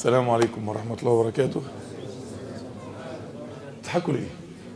السلام عليكم ورحمة الله وبركاته تضحكوا ليه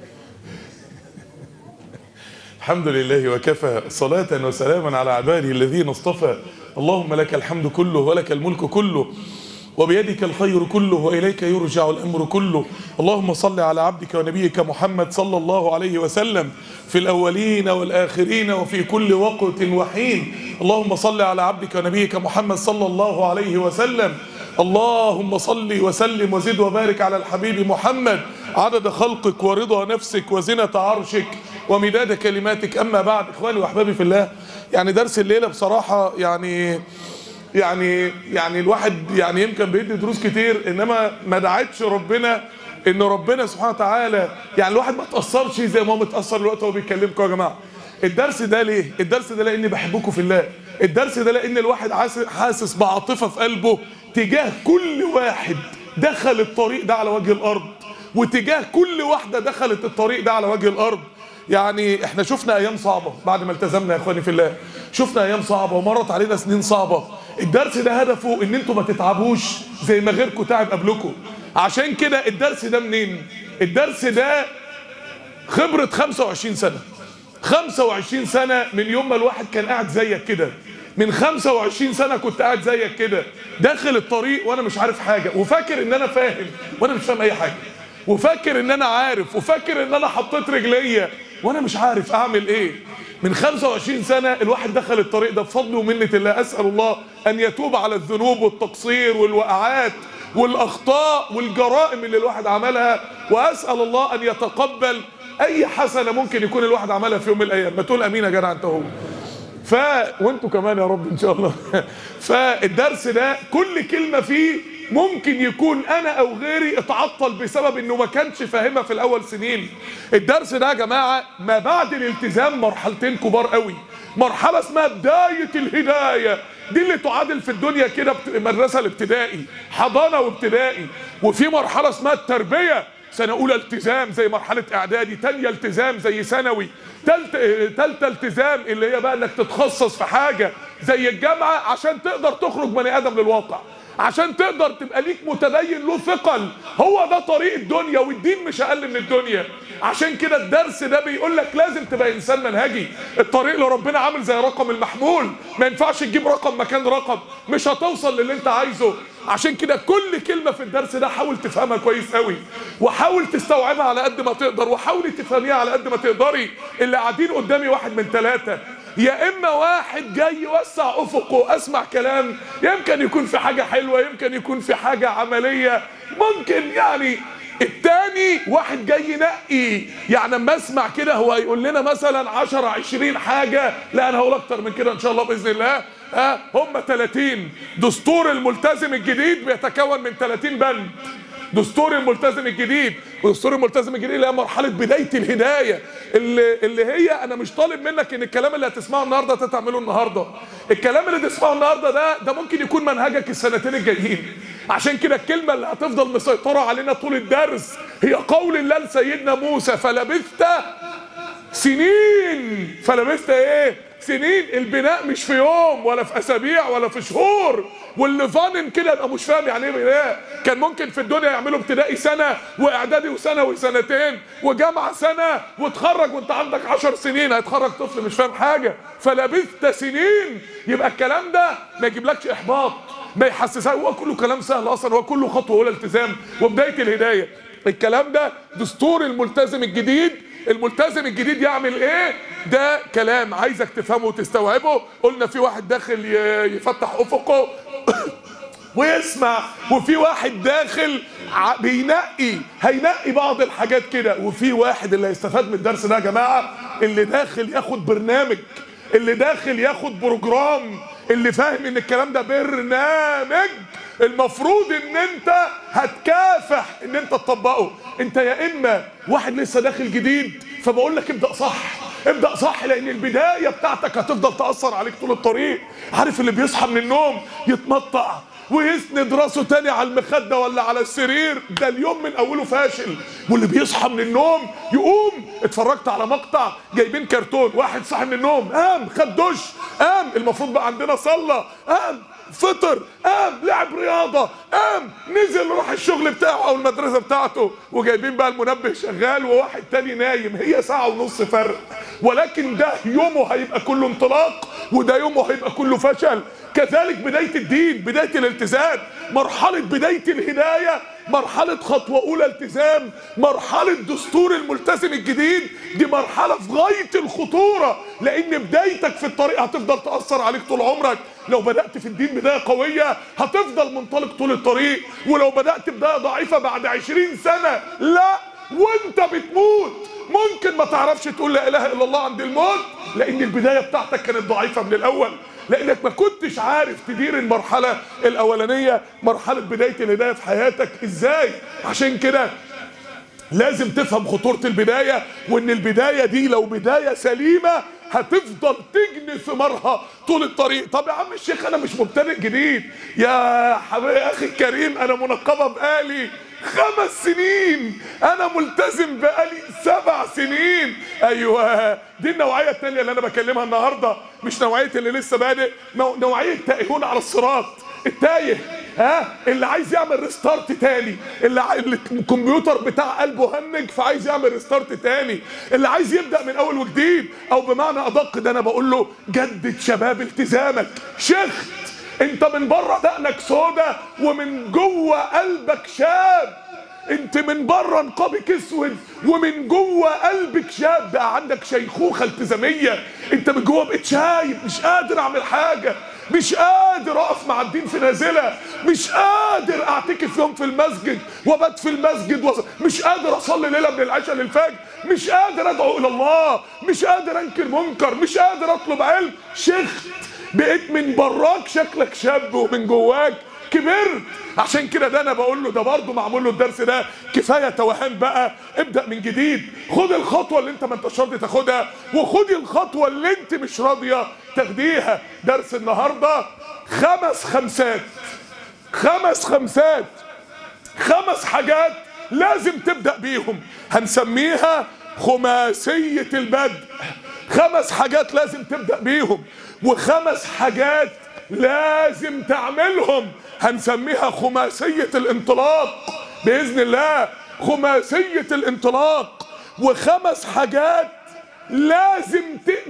الحمد لله وكفى صلاة وسلاما على عباده الذين اصطفى اللهم لك الحمد كله ولك الملك كله وبيدك الخير كله وإليك يرجع الأمر كله اللهم صل على عبدك ونبيك محمد صلى الله عليه وسلم في الأولين والآخرين وفي كل وقت وحين اللهم صل على عبدك ونبيك محمد صلى الله عليه وسلم اللهم صل وسلم وزد وبارك على الحبيب محمد عدد خلقك ورضا نفسك وزنة عرشك ومداد كلماتك أما بعد إخواني وأحبابي في الله يعني درس الليلة بصراحة يعني يعني يعني الواحد يعني يمكن بيدي دروس كتير انما ما دعتش ربنا ان ربنا سبحانه وتعالى يعني الواحد ما تاثرش زي ما هو متاثر الوقت وهو بيكلمكم يا جماعه الدرس ده ليه الدرس ده لاني بحبكم في الله الدرس ده لان الواحد حاسس بعاطفه في قلبه تجاه كل واحد دخل الطريق ده على وجه الارض وتجاه كل واحده دخلت الطريق ده على وجه الارض يعني احنا شفنا ايام صعبه بعد ما التزمنا يا اخواني في الله شفنا ايام صعبه ومرت علينا سنين صعبه الدرس ده هدفه ان انتوا ما تتعبوش زي ما غيركم تعب قبلكم عشان كده الدرس ده منين الدرس ده خبرة 25 سنة 25 سنة من يوم ما الواحد كان قاعد زيك كده من 25 سنة كنت قاعد زيك كده داخل الطريق وانا مش عارف حاجة وفاكر ان انا فاهم وانا مش فاهم اي حاجة وفاكر ان انا عارف وفاكر ان انا حطيت رجليا وانا مش عارف اعمل ايه من 25 سنة الواحد دخل الطريق ده بفضل ومنة الله أسأل الله أن يتوب على الذنوب والتقصير والوقعات والأخطاء والجرائم اللي الواحد عملها وأسأل الله أن يتقبل أي حسنة ممكن يكون الواحد عملها في يوم من الأيام ما تقول أمين يا جدع أنت هو ف وانتوا كمان يا رب ان شاء الله فالدرس ده كل كلمة فيه ممكن يكون انا او غيري اتعطل بسبب انه ما كانش فاهمها في الاول سنين الدرس ده يا جماعة ما بعد الالتزام مرحلتين كبار قوي مرحلة اسمها بداية الهداية دي اللي تعادل في الدنيا كده المدرسة الابتدائي حضانة وابتدائي وفي مرحلة اسمها التربية سنة أولى التزام زي مرحلة إعدادي تانية التزام زي ثانوي تالتة تالتة التزام اللي هي بقى إنك تتخصص في حاجة زي الجامعة عشان تقدر تخرج بني آدم للواقع عشان تقدر تبقى ليك متدين له ثقل هو ده طريق الدنيا والدين مش اقل من الدنيا عشان كده الدرس ده بيقول لك لازم تبقى انسان منهجي الطريق اللي ربنا عامل زي رقم المحمول ما ينفعش تجيب رقم مكان رقم مش هتوصل للي انت عايزه عشان كده كل كلمة في الدرس ده حاول تفهمها كويس قوي وحاول تستوعبها على قد ما تقدر وحاولي تفهميها على قد ما تقدري اللي قاعدين قدامي واحد من ثلاثة يا اما واحد جاي يوسع افقه اسمع كلام يمكن يكون في حاجة حلوة يمكن يكون في حاجة عملية ممكن يعني التاني واحد جاي ينقي يعني اما اسمع كده هو هيقول لنا مثلا 10 20 حاجة لا انا هقول اكتر من كده ان شاء الله باذن الله ها هم 30 دستور الملتزم الجديد بيتكون من 30 بند دستور الملتزم الجديد ودستور الملتزم الجديد اللي هي مرحله بدايه الهدايه اللي اللي هي انا مش طالب منك ان الكلام اللي هتسمعه النهارده تعمله النهارده الكلام اللي تسمعه النهارده ده ده ممكن يكون منهجك السنتين الجايين عشان كده الكلمه اللي هتفضل مسيطره علينا طول الدرس هي قول الله لسيدنا موسى فلبثت سنين فلبثت ايه سنين البناء مش في يوم ولا في اسابيع ولا في شهور واللي فانن كده يبقى مش فاهم يعني ايه بناء كان ممكن في الدنيا يعملوا ابتدائي سنه واعدادي وثانوي سنتين وجامعه سنه وتخرج وانت عندك عشر سنين هيتخرج طفل مش فاهم حاجه فلبثت سنين يبقى الكلام ده ما يجيبلكش احباط ما يحسسها هو كله كلام سهل اصلا هو كله خطوه اولى التزام وبدايه الهدايه الكلام ده دستور الملتزم الجديد الملتزم الجديد يعمل ايه ده كلام عايزك تفهمه وتستوعبه قلنا في واحد داخل يفتح افقه ويسمع وفي واحد داخل بينقي هينقي بعض الحاجات كده وفي واحد اللي هيستفاد من الدرس ده يا جماعه اللي داخل ياخد برنامج اللي داخل ياخد بروجرام اللي فاهم ان الكلام ده برنامج المفروض ان انت هتكافح ان انت تطبقه انت يا اما واحد لسه داخل جديد فبقول لك ابدا صح ابدا صح لان البدايه بتاعتك هتفضل تاثر عليك طول الطريق عارف اللي بيصحى من النوم يتمطع ويسند راسه تاني على المخده ولا على السرير ده اليوم من اوله فاشل واللي بيصحى من النوم يقوم اتفرجت على مقطع جايبين كرتون واحد صاحي من النوم قام خد دش قام المفروض بقى عندنا صلى قام فطر قام لعب رياضه قام نزل راح الشغل بتاعه او المدرسه بتاعته وجايبين بقى المنبه شغال وواحد تاني نايم هي ساعه ونص فرق ولكن ده يومه هيبقى كله انطلاق وده يومه هيبقى كله فشل كذلك بدايه الدين بدايه الالتزام مرحله بدايه الهدايه مرحلة خطوة أولى التزام مرحلة دستور الملتزم الجديد دي مرحلة في غاية الخطورة لأن بدايتك في الطريق هتفضل تأثر عليك طول عمرك لو بدأت في الدين بداية قوية هتفضل منطلق طول الطريق ولو بدأت بداية ضعيفة بعد عشرين سنة لا وانت بتموت ممكن ما تعرفش تقول لا اله الا الله عند الموت لان البدايه بتاعتك كانت ضعيفه من الاول لانك ما كنتش عارف تدير المرحله الاولانيه مرحله بدايه الهدايه في حياتك ازاي عشان كده لازم تفهم خطوره البدايه وان البدايه دي لو بدايه سليمه هتفضل تجني ثمارها طول الطريق طب يا عم الشيخ انا مش مبتدئ جديد يا حبيبي يا اخي الكريم انا منقبه بقالي خمس سنين انا ملتزم بقالي سبع سنين ايوه دي النوعيه الثانيه اللي انا بكلمها النهارده مش نوعيه اللي لسه بادئ نوع- نوعيه تائهون على الصراط التايه ها اللي عايز يعمل ريستارت تاني اللي, ع... اللي الكمبيوتر بتاع قلبه هنج فعايز يعمل ريستارت تاني اللي عايز يبدا من اول وجديد او بمعنى ادق ده انا بقول له جدد شباب التزامك شخت انت من بره دقنك سودا ومن جوه قلبك شاب انت من بره نقابك اسود ومن جوه قلبك شاب بقى عندك شيخوخه التزاميه انت من جوه بقيت شايب مش قادر اعمل حاجه مش قادر اقف مع الدين في نازله مش قادر اعتكف يوم في المسجد وابات في المسجد وص... مش قادر اصلي ليله من العشاء للفجر مش قادر ادعو الى الله مش قادر انكر منكر مش قادر اطلب علم شيخت بقيت من براك شكلك شاب ومن جواك كبرت عشان كده ده انا بقول له ده برضه معمول له الدرس ده كفايه توهان بقى ابدا من جديد خد الخطوه اللي انت ما انتش راضي تاخدها وخدي الخطوه اللي انت مش راضيه تاخديها درس النهارده خمس خمسات خمس خمسات خمس حاجات لازم تبدا بيهم هنسميها خماسيه البدء خمس حاجات لازم تبدا بيهم وخمس حاجات لازم تعملهم هنسميها خماسيه الانطلاق باذن الله خماسيه الانطلاق وخمس حاجات لازم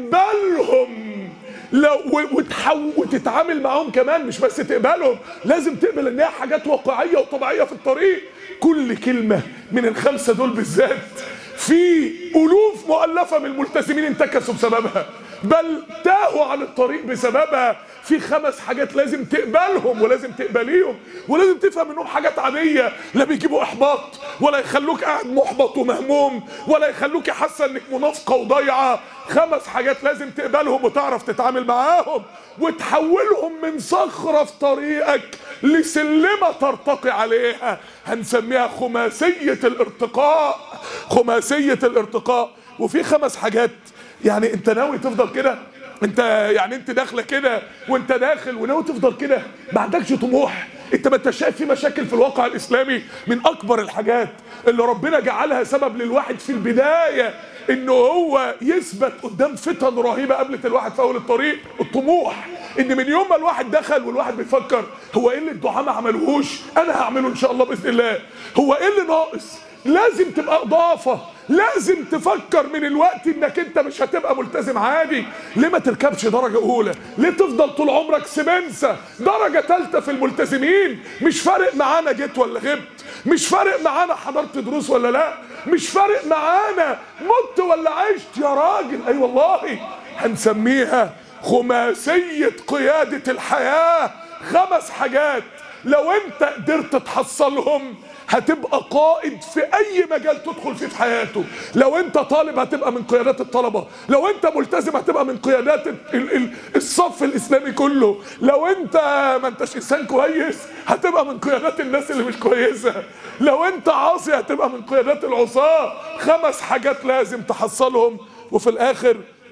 تقبلهم لو و- وتحو وتتعامل معاهم كمان مش بس تقبلهم لازم تقبل ان هي حاجات واقعيه وطبيعيه في الطريق كل كلمه من الخمسه دول بالذات في الوف مؤلفه من الملتزمين انتكسوا بسببها بل تاهوا عن الطريق بسببها في خمس حاجات لازم تقبلهم ولازم تقبليهم ولازم تفهم انهم حاجات عاديه لا بيجيبوا احباط ولا يخلوك قاعد محبط ومهموم ولا يخلوك حاسه انك منافقه وضايعه خمس حاجات لازم تقبلهم وتعرف تتعامل معاهم وتحولهم من صخره في طريقك لسلمه ترتقي عليها هنسميها خماسيه الارتقاء خماسيه الارتقاء وفي خمس حاجات يعني انت ناوي تفضل كده انت يعني انت داخله كده وانت داخل وناوي تفضل كده ما عندكش طموح انت ما انت شايف في مشاكل في الواقع الاسلامي من اكبر الحاجات اللي ربنا جعلها سبب للواحد في البدايه انه هو يثبت قدام فتن رهيبه قابلت الواحد في اول الطريق الطموح ان من يوم ما الواحد دخل والواحد بيفكر هو ايه اللي الدعاء ما عملوهوش انا هعمله ان شاء الله باذن الله هو ايه اللي ناقص لازم تبقى اضافه لازم تفكر من الوقت انك انت مش هتبقى ملتزم عادي ليه ما تركبش درجة اولى ليه تفضل طول عمرك سمنسة درجة ثالثة في الملتزمين مش فارق معانا جيت ولا غبت مش فارق معانا حضرت دروس ولا لا مش فارق معانا مت ولا عشت يا راجل اي والله هنسميها خماسية قيادة الحياة خمس حاجات لو انت قدرت تحصلهم هتبقى قائد في اي مجال تدخل فيه في حياته لو انت طالب هتبقى من قيادات الطلبة لو انت ملتزم هتبقى من قيادات ال- ال- ال- الصف الاسلامي كله لو انت ما انتش انسان كويس هتبقى من قيادات الناس اللي مش كويسة لو انت عاصي هتبقى من قيادات العصاة خمس حاجات لازم تحصلهم وفي الاخر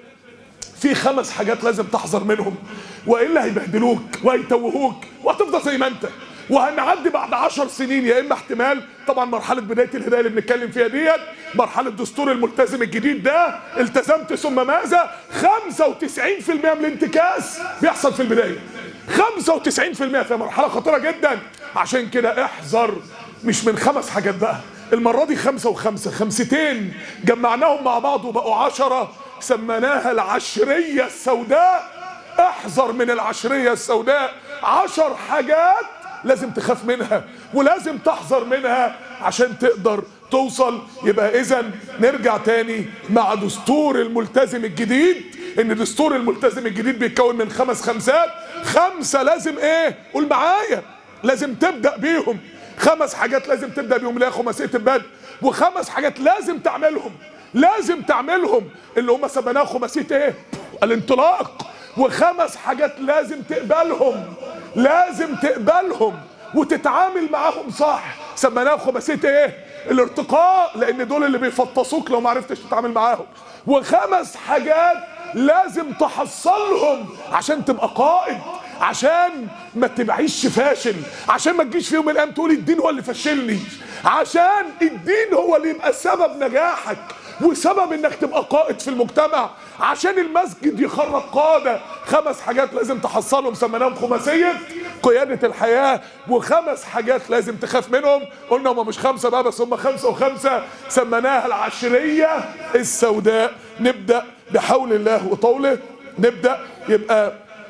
في خمس حاجات لازم تحذر منهم والا هيبهدلوك وهيتوهوك وهتفضل زي ما انت وهنعدي بعد عشر سنين يا اما احتمال طبعا مرحله بدايه الهدايه اللي بنتكلم فيها ديت مرحله دستور الملتزم الجديد ده التزمت ثم ماذا 95% من الانتكاس بيحصل في البدايه 95% في مرحله خطيره جدا عشان كده احذر مش من خمس حاجات بقى المره دي خمسه وخمسه خمستين جمعناهم مع بعض وبقوا عشره سميناها العشريه السوداء احذر من العشريه السوداء عشر حاجات لازم تخاف منها ولازم تحذر منها عشان تقدر توصل يبقى اذا نرجع تاني مع دستور الملتزم الجديد ان دستور الملتزم الجديد بيتكون من خمس خمسات خمسه لازم ايه قول معايا لازم تبدا بيهم خمس حاجات لازم تبدا بيهم لا خماسيه البدء وخمس حاجات لازم تعملهم لازم تعملهم اللي هم سميناها خماسيه ايه الانطلاق وخمس حاجات لازم تقبلهم لازم تقبلهم وتتعامل معاهم صح سميناها خماسيه ايه الارتقاء لان دول اللي بيفطسوك لو ما عرفتش تتعامل معاهم وخمس حاجات لازم تحصلهم عشان تبقى قائد عشان ما تبعيش فاشل عشان ما تجيش في يوم من الايام تقول الدين هو اللي فشلني عشان الدين هو اللي يبقى سبب نجاحك وسبب انك تبقى قائد في المجتمع عشان المسجد يخرج قاده خمس حاجات لازم تحصلهم سميناهم خماسيه قياده الحياه وخمس حاجات لازم تخاف منهم قلنا هم مش خمسه بقى بس هم خمسه وخمسه سميناها العشريه السوداء نبدا بحول الله وطوله نبدا يبقى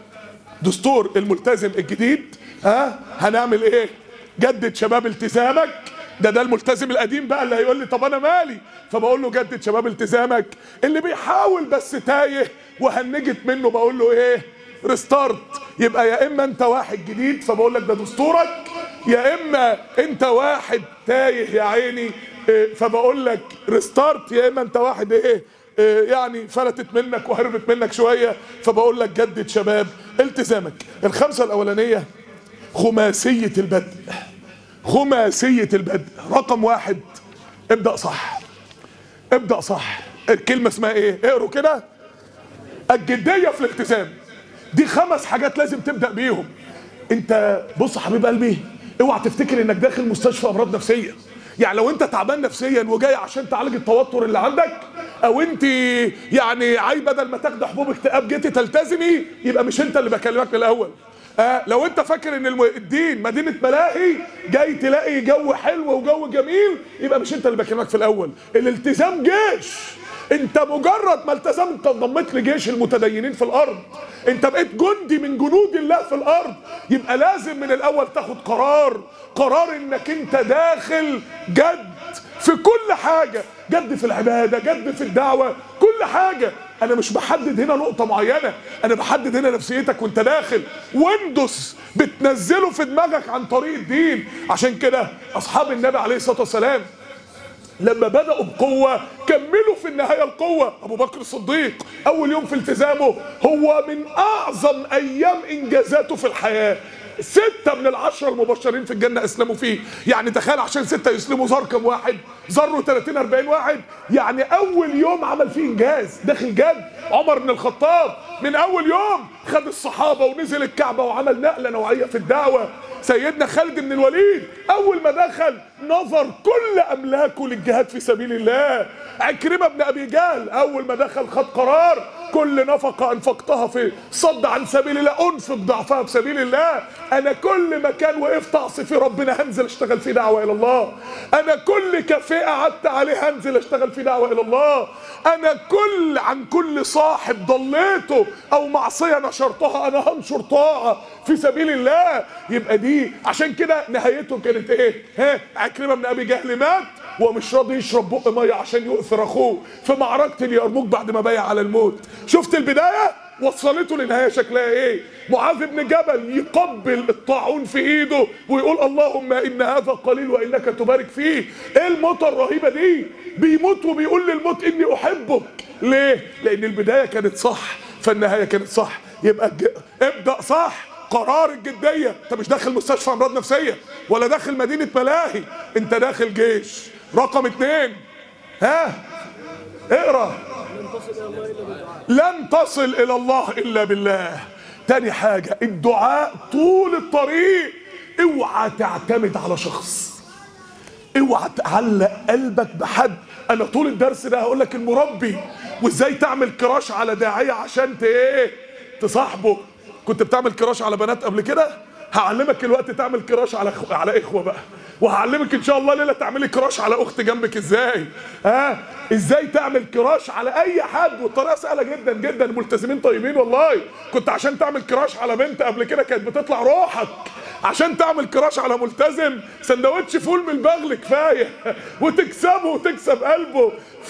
دستور الملتزم الجديد ها هنعمل ايه جدد شباب التزامك ده ده الملتزم القديم بقى اللي هيقول لي طب انا مالي فبقول له جدد شباب التزامك اللي بيحاول بس تايه وهنجت منه بقول له ايه ريستارت يبقى يا اما انت واحد جديد فبقول لك ده دستورك يا اما انت واحد تايه يا عيني إيه، فبقول لك ريستارت يا اما انت واحد ايه إيه، يعني فلتت منك وهربت منك شويه فبقول لك جدد شباب التزامك الخمسه الاولانيه خماسيه البدء خماسيه البدء رقم واحد ابدا صح ابدا صح الكلمه اسمها ايه اقروا كده الجديه في الالتزام دي خمس حاجات لازم تبدا بيهم انت بص يا حبيب قلبي اوعى تفتكر انك داخل مستشفى امراض نفسيه يعني لو انت تعبان نفسيا وجاي عشان تعالج التوتر اللي عندك او انت يعني عاي بدل ما تاخد حبوب اكتئاب جيتي تلتزمي يبقى مش انت اللي بكلمك من الاول آه لو انت فاكر ان الم- الدين مدينه ملاهي جاي تلاقي جو حلو وجو جميل يبقى مش انت اللي بكلمك في الاول الالتزام جيش انت مجرد ما التزمت انضميت لجيش المتدينين في الارض انت بقيت جندي من جنود الله في الارض يبقى لازم من الاول تاخد قرار قرار انك انت داخل جد في كل حاجة جد في العبادة جد في الدعوة كل حاجة انا مش بحدد هنا نقطة معينة انا بحدد هنا نفسيتك وانت داخل واندس بتنزله في دماغك عن طريق الدين عشان كده اصحاب النبي عليه الصلاة والسلام لما بدأوا بقوة كملوا في النهاية القوة أبو بكر الصديق أول يوم في التزامه هو من أعظم أيام إنجازاته في الحياة ستة من العشرة المبشرين في الجنة أسلموا فيه يعني تخيل عشان ستة يسلموا زار كم واحد زاروا 30 40 واحد يعني أول يوم عمل فيه إنجاز داخل جد عمر بن الخطاب من أول يوم خد الصحابة ونزل الكعبة وعمل نقلة نوعية في الدعوة سيدنا خالد بن الوليد اول ما دخل نظر كل املاكه للجهاد في سبيل الله عكرمه بن ابي جهل اول ما دخل خد قرار كل نفقه انفقتها في صد عن سبيل الله انفق ضعفها في سبيل الله انا كل مكان وقفت اعصي فيه ربنا هنزل اشتغل فيه دعوه الى الله انا كل كافيه قعدت عليه هنزل اشتغل فيه دعوه الى الله انا كل عن كل صاحب ضليته او معصيه نشرتها انا هنشر طاعه في سبيل الله يبقى دي عشان كده نهايته كانت ايه ها عكرمه بن ابي جهل مات ومش راضي يشرب بق ميه عشان يؤثر اخوه في معركه اليرموك بعد ما بايع على الموت شفت البدايه وصلته لنهايه شكلها ايه معاذ بن جبل يقبل الطاعون في ايده ويقول اللهم ان هذا قليل وانك تبارك فيه ايه الموتة الرهيبه دي بيموت وبيقول للموت اني احبك ليه لان البدايه كانت صح فالنهايه كانت صح يبقى الج... ابدا صح قرار الجديه انت مش داخل مستشفى امراض نفسيه ولا داخل مدينه ملاهي انت داخل جيش رقم اتنين ها اقرا لن تصل الى الله الا بالله تاني حاجة الدعاء طول الطريق اوعى تعتمد على شخص اوعى تعلق قلبك بحد انا طول الدرس ده هقول لك المربي وازاي تعمل كراش على داعية عشان ت- ايه تصاحبه كنت بتعمل كراش على بنات قبل كده هعلمك الوقت تعمل كراش على أخو... على اخوه بقى وهعلمك ان شاء الله ليله تعملي كراش على اخت جنبك ازاي ها ازاي تعمل كراش على اي حد والطريقه سهله جدا جدا الملتزمين طيبين والله كنت عشان تعمل كراش على بنت قبل كده كانت بتطلع روحك عشان تعمل كراش على ملتزم سندوتش فول من البغل كفايه وتكسبه وتكسب قلبه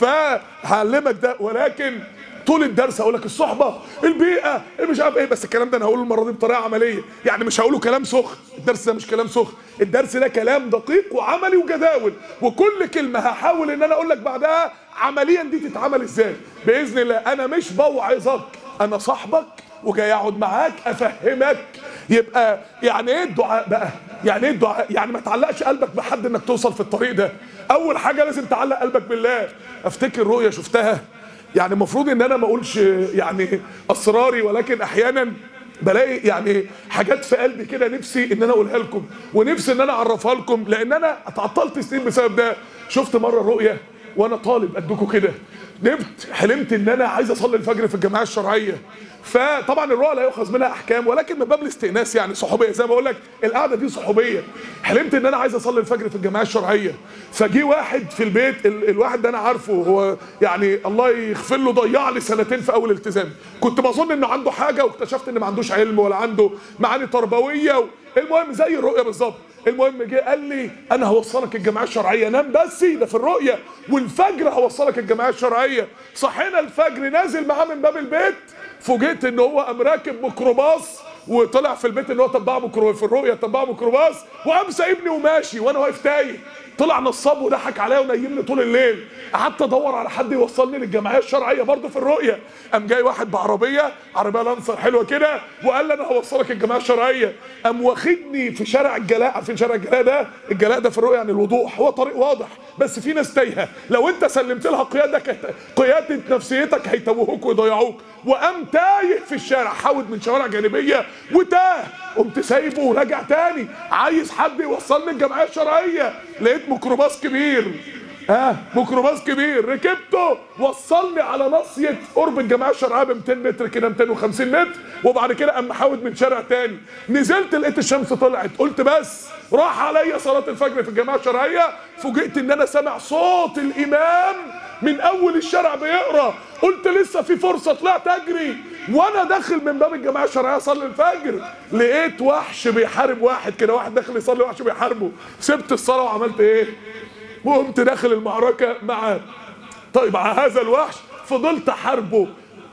فهعلمك ده ولكن طول الدرس هقول لك الصحبه البيئه مش عارف ايه بس الكلام ده انا هقوله المره دي بطريقه عمليه يعني مش هقوله كلام سخن الدرس ده مش كلام سخن الدرس ده كلام دقيق وعملي وجداول وكل كلمه هحاول ان انا اقول لك بعدها عمليا دي تتعمل ازاي باذن الله انا مش بوعظك انا صاحبك وجاي اقعد معاك افهمك يبقى يعني ايه الدعاء بقى يعني ايه الدعاء يعني ما تعلقش قلبك بحد انك توصل في الطريق ده اول حاجه لازم تعلق قلبك بالله افتكر رؤيه شفتها يعني المفروض ان انا ما اقولش يعني اسراري ولكن احيانا بلاقي يعني حاجات في قلبي كده نفسي ان انا اقولها لكم ونفسي ان انا اعرفها لكم لان انا اتعطلت سنين بسبب ده شفت مره رؤيه وانا طالب قدكم كده نمت حلمت ان انا عايز اصلي الفجر في الجماعه الشرعيه فطبعا الرؤى لا يؤخذ منها احكام ولكن من باب الاستئناس يعني صحوبيه زي ما بقول لك القعده دي صحوبيه حلمت ان انا عايز اصلي الفجر في الجماعه الشرعيه فجي واحد في البيت ال الواحد ده انا عارفه هو يعني الله يغفر له ضيع لي سنتين في اول التزام كنت بظن انه عنده حاجه واكتشفت ان ما عندوش علم ولا عنده معاني تربويه و... المهم زي الرؤيه بالظبط المهم جه قال لي انا هوصلك الجمعيه الشرعيه نام بس ده في الرؤيه والفجر هوصلك الجمعيه الشرعيه صحينا الفجر نازل معاه من باب البيت فوجئت ان هو قام راكب ميكروباص وطلع في البيت ان هو تبع ميكروباص في الرؤيه تبع ميكروباص وقام سايبني وماشي وانا واقف تايه طلع نصاب وضحك عليا ونيمني طول الليل قعدت ادور على حد يوصلني للجمعيه الشرعيه برضه في الرؤيه قام جاي واحد بعربيه عربيه لانسر حلوه كده وقال لي انا هوصلك الجمعيه الشرعيه قام واخدني في شارع الجلاء عارفين شارع الجلاء ده الجلاء ده في الرؤيه يعني الوضوح هو طريق واضح بس في ناس تايهه لو انت سلمت لها قيادك قياده نفسيتك هيتوهوك ويضيعوك وقام تايه في الشارع حاود من شوارع جانبيه وتاه قمت سايبه وراجع تاني عايز حد يوصلني الجمعيه الشرعيه لقيت ميكروباص كبير ها آه ميكروباص كبير ركبته وصلني على ناصيه قرب الجمعيه الشرعيه ب 200 متر كده 250 متر وبعد كده قام محاود من شارع تاني نزلت لقيت الشمس طلعت قلت بس راح عليا صلاه الفجر في الجماعه الشرعيه فوجئت ان انا سامع صوت الامام من اول الشارع بيقرا قلت لسه في فرصه طلعت اجري وانا داخل من باب الجماعه الشرعيه اصلي الفجر لقيت وحش بيحارب واحد كده واحد داخل يصلي وحش بيحاربه سبت الصلاه وعملت ايه وقمت داخل المعركه مع طيب مع هذا الوحش فضلت احاربه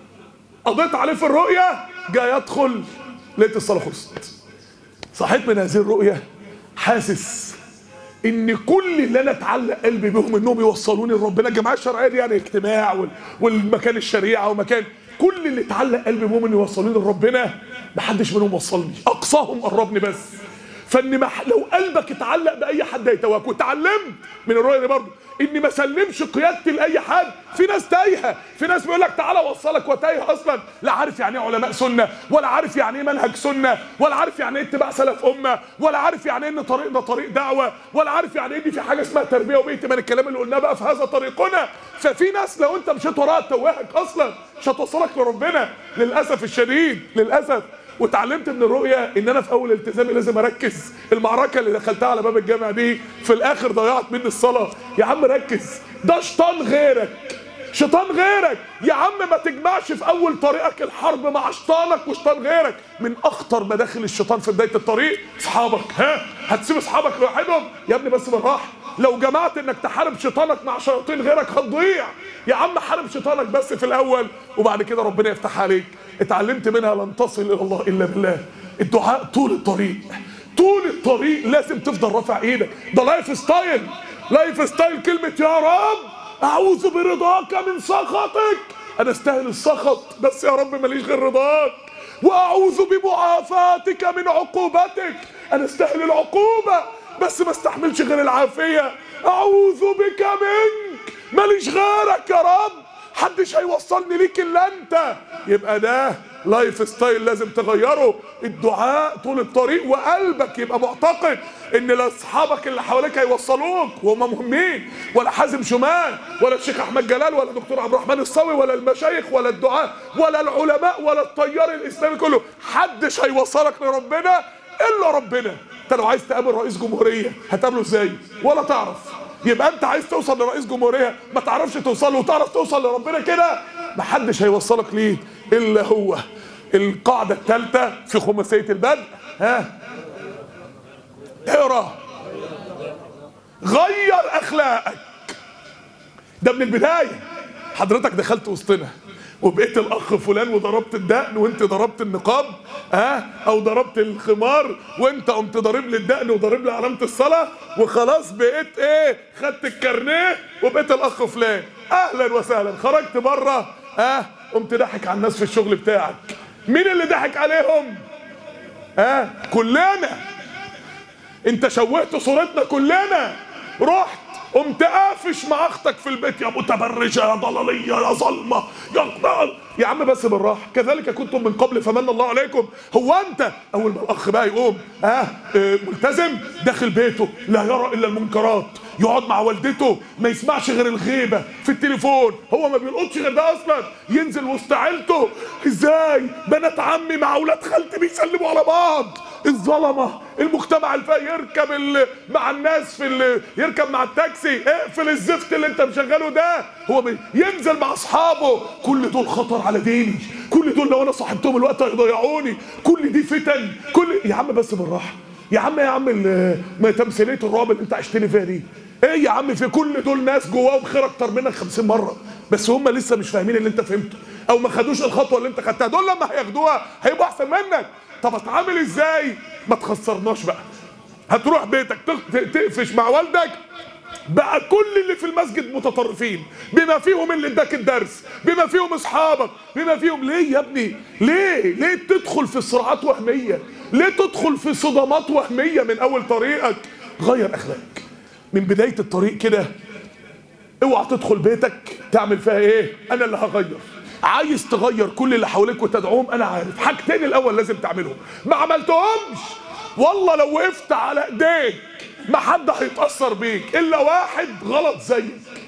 قضيت عليه في الرؤيه جاي ادخل لقيت الصلاه خلصت صحيت من هذه الرؤيه حاسس ان كل اللي انا اتعلق قلبي بهم انهم يوصلوني لربنا الجماعه الشرعيه دي يعني اجتماع وال- والمكان الشريعه ومكان كل اللي اتعلق قلبي بهم ان يوصلوني لربنا محدش منهم وصلني اقصاهم قربني بس فان مح... لو قلبك اتعلق باي حد هيتواك واتعلمت من الرؤيه دي برضه اني ما اسلمش قيادتي لاي حد في ناس تايهه في ناس بيقول لك تعالى اوصلك وتايه اصلا لا عارف يعني ايه علماء سنه ولا عارف يعني ايه منهج سنه ولا عارف يعني ايه اتباع سلف امه ولا عارف يعني ايه ان طريقنا طريق دعوه ولا عارف يعني ايه إن في حاجه اسمها تربيه وبيئه من الكلام اللي قلناه بقى في هذا طريقنا ففي ناس لو انت مشيت وراها تتوهك اصلا مش هتوصلك لربنا للاسف الشديد للاسف واتعلمت من الرؤية ان انا في اول التزامي لازم اركز المعركة اللي دخلتها على باب الجامع دي في الاخر ضيعت مني الصلاة يا عم ركز ده شيطان غيرك شيطان غيرك يا عم ما تجمعش في اول طريقك الحرب مع شيطانك وشيطان غيرك من اخطر مداخل الشيطان في بدايه الطريق اصحابك ها هتسيب اصحابك لوحدهم يا ابني بس بالراحه لو جمعت انك تحارب شيطانك مع شياطين غيرك هتضيع يا عم حارب شيطانك بس في الاول وبعد كده ربنا يفتح عليك اتعلمت منها لن تصل الى الله الا بالله الدعاء طول الطريق طول الطريق لازم تفضل رافع ايدك ده لايف ستايل لايف ستايل كلمه يا رب اعوذ برضاك من سخطك انا استاهل السخط بس يا رب ماليش غير رضاك واعوذ بمعافاتك من عقوبتك انا استاهل العقوبه بس ما استحملش غير العافيه اعوذ بك منك ماليش غيرك يا رب محدش هيوصلني ليك الا انت يبقى ده لايف ستايل لازم تغيره الدعاء طول الطريق وقلبك يبقى معتقد ان لا اصحابك اللي حواليك هيوصلوك وهم مهمين ولا حازم شومان ولا الشيخ احمد جلال ولا دكتور عبد الرحمن الصاوي ولا المشايخ ولا الدعاء ولا العلماء ولا التيار الاسلامي كله حدش هيوصلك لربنا الا ربنا انت لو عايز تقابل رئيس جمهوريه هتقابله ازاي ولا تعرف يبقى انت عايز توصل لرئيس جمهوريه ما تعرفش توصل له وتعرف توصل لربنا كده محدش هيوصلك ليه الا هو القاعده الثالثه في خماسيه البدء ها اقرا غير اخلاقك ده من البدايه حضرتك دخلت وسطنا وبقيت الاخ فلان وضربت الدقن وانت ضربت النقاب ها او ضربت الخمار وانت قمت ضارب لي الدقن وضارب لي علامه الصلاه وخلاص بقيت ايه خدت الكارنيه وبقيت الاخ فلان اهلا وسهلا خرجت بره ها قمت ضحك على الناس في الشغل بتاعك مين اللي ضحك عليهم ها كلنا انت شوهت صورتنا كلنا رحت قمت قافش مع اختك في البيت يا متبرجه يا ضلاليه يا ظلمه يا قنال يا عم بس بالراحه كذلك كنتم من قبل فمن الله عليكم هو انت اول ما الاخ بقى يقوم ها آه ملتزم داخل بيته لا يرى الا المنكرات يقعد مع والدته ما يسمعش غير الغيبه في التليفون هو ما بيلقطش غير ده اصلا ينزل وسط عيلته ازاي بنات عمي مع اولاد خالتي بيسلموا على بعض الظلمه المجتمع الفقير يركب ال... مع الناس في ال... يركب مع التاكسي اقفل الزفت اللي انت مشغله ده هو بي... ينزل مع اصحابه كل دول خطر على ديني كل دول لو انا صاحبتهم الوقت هيضيعوني كل دي فتن كل يا عم بس بالراحه يا عم يا عم ال- ما تمثيليه الرعب اللي انت عشتني فيها دي ايه يا عم في كل دول ناس جواهم خير اكتر منك 50 مره بس هم لسه مش فاهمين اللي انت فهمته او ما خدوش الخطوه اللي انت خدتها دول لما هياخدوها هيبقوا احسن منك طب اتعامل ازاي ما تخسرناش بقى هتروح بيتك تق- تقفش مع والدك بقى كل اللي في المسجد متطرفين بما فيهم اللي اداك الدرس بما فيهم اصحابك بما فيهم ليه يا ابني ليه ليه تدخل في صراعات وهميه ليه تدخل في صدمات وهميه من اول طريقك غير اخلاقك من بدايه الطريق كده اوعى تدخل بيتك تعمل فيها ايه انا اللي هغير عايز تغير كل اللي حواليك وتدعوهم انا عارف حاجتين الاول لازم تعملهم ما عملتهمش والله لو وقفت على ايديك ما حد هيتاثر بيك الا واحد غلط زيك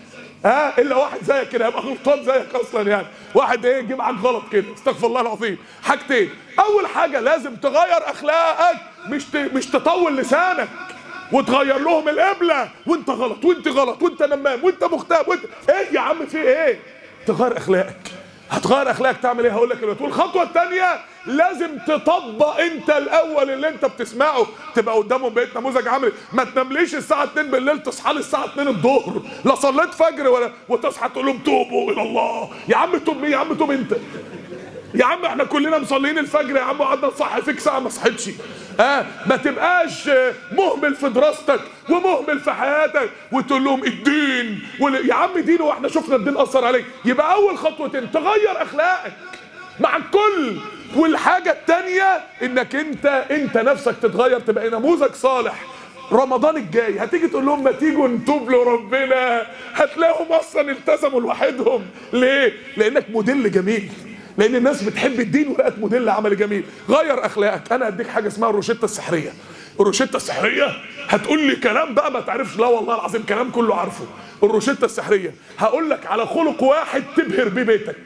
ها الا واحد زيك كده هيبقى غلطان زيك اصلا يعني واحد ايه جه معاك غلط كده استغفر الله العظيم حاجتين اول حاجه لازم تغير اخلاقك مش ت... مش تطول لسانك وتغير لهم القبله وانت غلط وانت غلط وانت نمام وانت مغتاب وانت ايه يا عم في ايه تغير اخلاقك هتغير اخلاقك تعمل ايه هقول لك دلوقتي والخطوه الثانيه لازم تطبق انت الاول اللي انت بتسمعه تبقى قدامهم بقيت نموذج عملي ما تنامليش الساعه 2 بالليل تصحى لي الساعه 2 الظهر لا صليت فجر ولا وتصحى تقول لهم توبوا الى الله يا عم توب مين يا عم توب انت يا عم احنا كلنا مصلين الفجر يا عم وقعدنا نصحي فيك ساعه ما صحيتش اه ما تبقاش آه، مهمل في دراستك ومهمل في حياتك وتقول لهم الدين وال... يا عم دين واحنا شفنا الدين اثر عليك يبقى اول خطوتين تغير اخلاقك مع الكل والحاجه التانيه انك انت انت نفسك تتغير تبقى نموذج صالح رمضان الجاي هتيجي تقول لهم ما تيجوا نتوب لربنا هتلاقيهم اصلا التزموا لوحدهم ليه؟ لانك موديل جميل لان الناس بتحب الدين ولقت موديل عملي جميل غير اخلاقك انا اديك حاجه اسمها الروشته السحريه الروشته السحريه هتقول لي كلام بقى ما تعرفش لا والله العظيم كلام كله عارفه الروشته السحريه هقول لك على خلق واحد تبهر بيه بيتك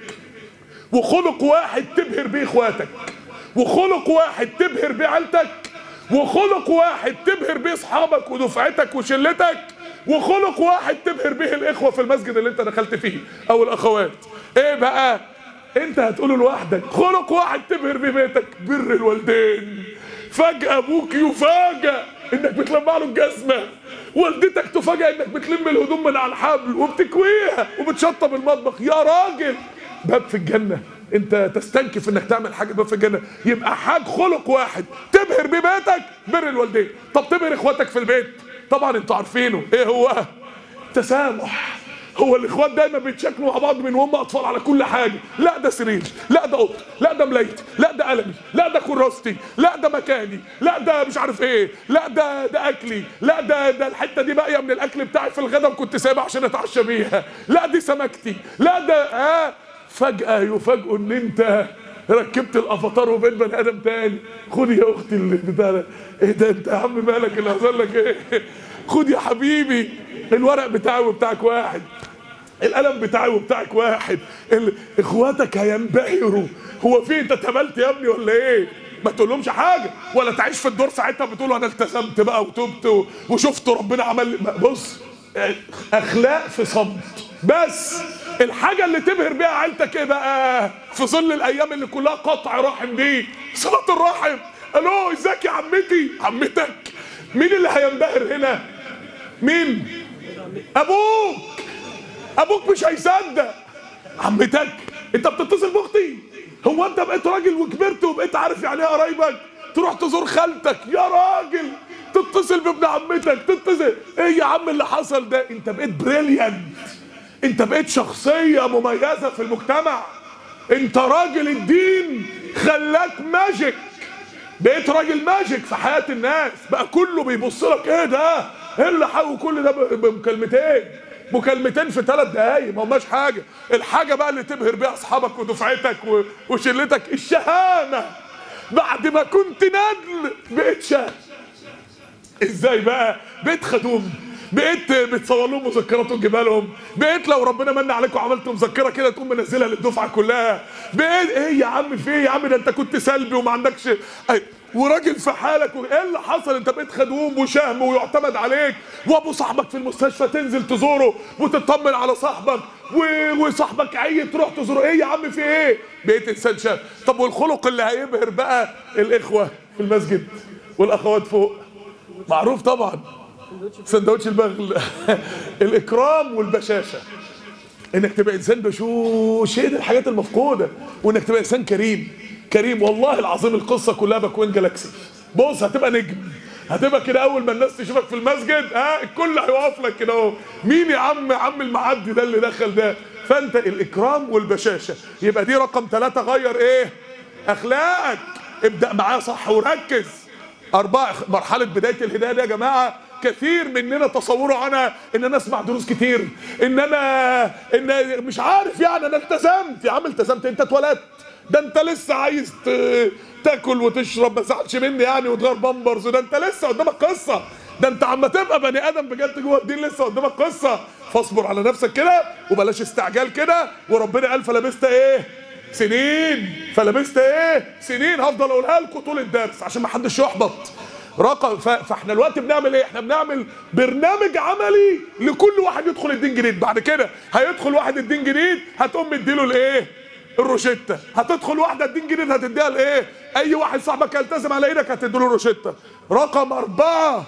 وخلق واحد تبهر بيه اخواتك وخلق واحد تبهر بيه عيلتك وخلق واحد تبهر بيه اصحابك ودفعتك وشلتك وخلق واحد تبهر بيه الاخوه في المسجد اللي انت دخلت فيه او الاخوات ايه بقى انت هتقوله لوحدك خلق واحد تبهر بيه بيتك بر الوالدين فجأة ابوك يفاجأ انك بتلمع له الجزمة والدتك تفاجأ انك بتلم الهدوم من على الحبل وبتكويها وبتشطب المطبخ يا راجل باب في الجنة انت تستنكف انك تعمل حاجة باب في الجنة يبقى حاج خلق واحد تبهر بيه بيتك بر الوالدين طب تبهر اخواتك في البيت طبعا انتوا عارفينه ايه هو تسامح هو الاخوات دايما بيتشكلوا مع بعض من وهم اطفال على كل حاجه لا ده سرير لا ده اوضه لا ده ملايتي لا ده قلمي لا ده كراستي لا ده مكاني لا ده مش عارف ايه لا ده ده اكلي لا ده ده الحته دي باقيه من الاكل بتاعي في الغدا وكنت سايبها عشان اتعشى بيها لا دي سمكتي لا ده اه فجاه يفاجئوا ان انت ركبت الافاتار وبقيت بني ادم تاني خد يا اختي اللي بتاع ده. ايه ده انت يا عم مالك اللي حصل لك ايه خد يا حبيبي الورق بتاعي وبتاعك واحد القلم بتاعي وبتاعك واحد ال... اخواتك هينبهروا هو في انت اتهبلت يا ابني ولا ايه ما تقولهمش حاجه ولا تعيش في الدور ساعتها بتقول انا التزمت بقى وتبت و... وشفت ربنا عمل لي ما- بص اخلاق في صمت بس الحاجه اللي تبهر بيها عيلتك ايه بقى في ظل الايام اللي كلها قطع رحم دي صله الرحم الو ازيك يا عمتي عمتك مين اللي هينبهر هنا مين ابوك ابوك مش هيصدق عمتك انت بتتصل باختي هو انت بقيت راجل وكبرت وبقيت عارف يعني ايه قرايبك تروح تزور خالتك يا راجل تتصل بابن عمتك تتصل ايه يا عم اللي حصل ده انت بقيت بريليانت انت بقيت شخصية مميزة في المجتمع انت راجل الدين خلاك ماجيك بقيت راجل ماجيك في حياة الناس بقى كله بيبص لك ايه ده ايه اللي حاول كل ده ب- بمكالمتين مكالمتين في ثلاث دقايق ما هماش حاجة الحاجة بقى اللي تبهر بيها اصحابك ودفعتك و- وشلتك الشهامة بعد ما كنت ندل بقيت شهم ازاي بقى بقيت خدوم بقيت بتصور لهم مذكرات وتجيبها لهم بقيت لو ربنا من عليكم وعملت مذكره كده تقوم منزلها للدفعه كلها بقيت ايه يا عم في ايه يا عم ده انت كنت سلبي وما عندكش أي. وراجل في حالك و- ايه اللي حصل انت بقيت خدوم وشهم ويعتمد عليك وابو صاحبك في المستشفى تنزل تزوره وتطمن على صاحبك و... وصاحبك عيل تروح تزوره ايه يا عم في ايه بقيت انسان شهم طب والخلق اللي هيبهر بقى الاخوه في المسجد والاخوات فوق معروف طبعا سندوتش البغل الاكرام والبشاشه انك تبقى انسان بشوش هي دي الحاجات المفقوده وانك تبقى انسان كريم كريم والله العظيم القصه كلها باكوين جالاكسي بص هتبقى نجم هتبقى كده اول ما الناس تشوفك في المسجد ها الكل هيقف لك كده اهو مين يا عم عم المعدي ده اللي دخل ده فانت الاكرام والبشاشه يبقى دي رقم ثلاثة غير ايه اخلاقك ابدا معايا صح وركز أربعة مرحلة بداية الهداية دي يا جماعة كثير مننا تصوره عنها ان انا اسمع دروس كتير ان انا ان مش عارف يعني انا التزمت يا عم التزمت انت اتولدت ده انت لسه عايز ت- تاكل وتشرب ما تزعلش مني يعني وتغير بامبرز ده انت لسه قدامك قصه ده انت عم تبقى بني ادم بجد جوه الدين لسه قدامك قصه فاصبر على نفسك كده وبلاش استعجال كده وربنا قال فلبست ايه سنين فلبست ايه سنين هفضل اقولها لكم طول الدرس عشان ما حدش يحبط رقم ف- فاحنا الوقت بنعمل ايه احنا بنعمل برنامج عملي لكل واحد يدخل الدين جديد بعد كده هيدخل واحد الدين جديد هتقوم مديله الايه الروشته هتدخل واحده الدين جديد هتديها الايه اي واحد صاحبك يلتزم على ايدك هتديله الروشته رقم اربعه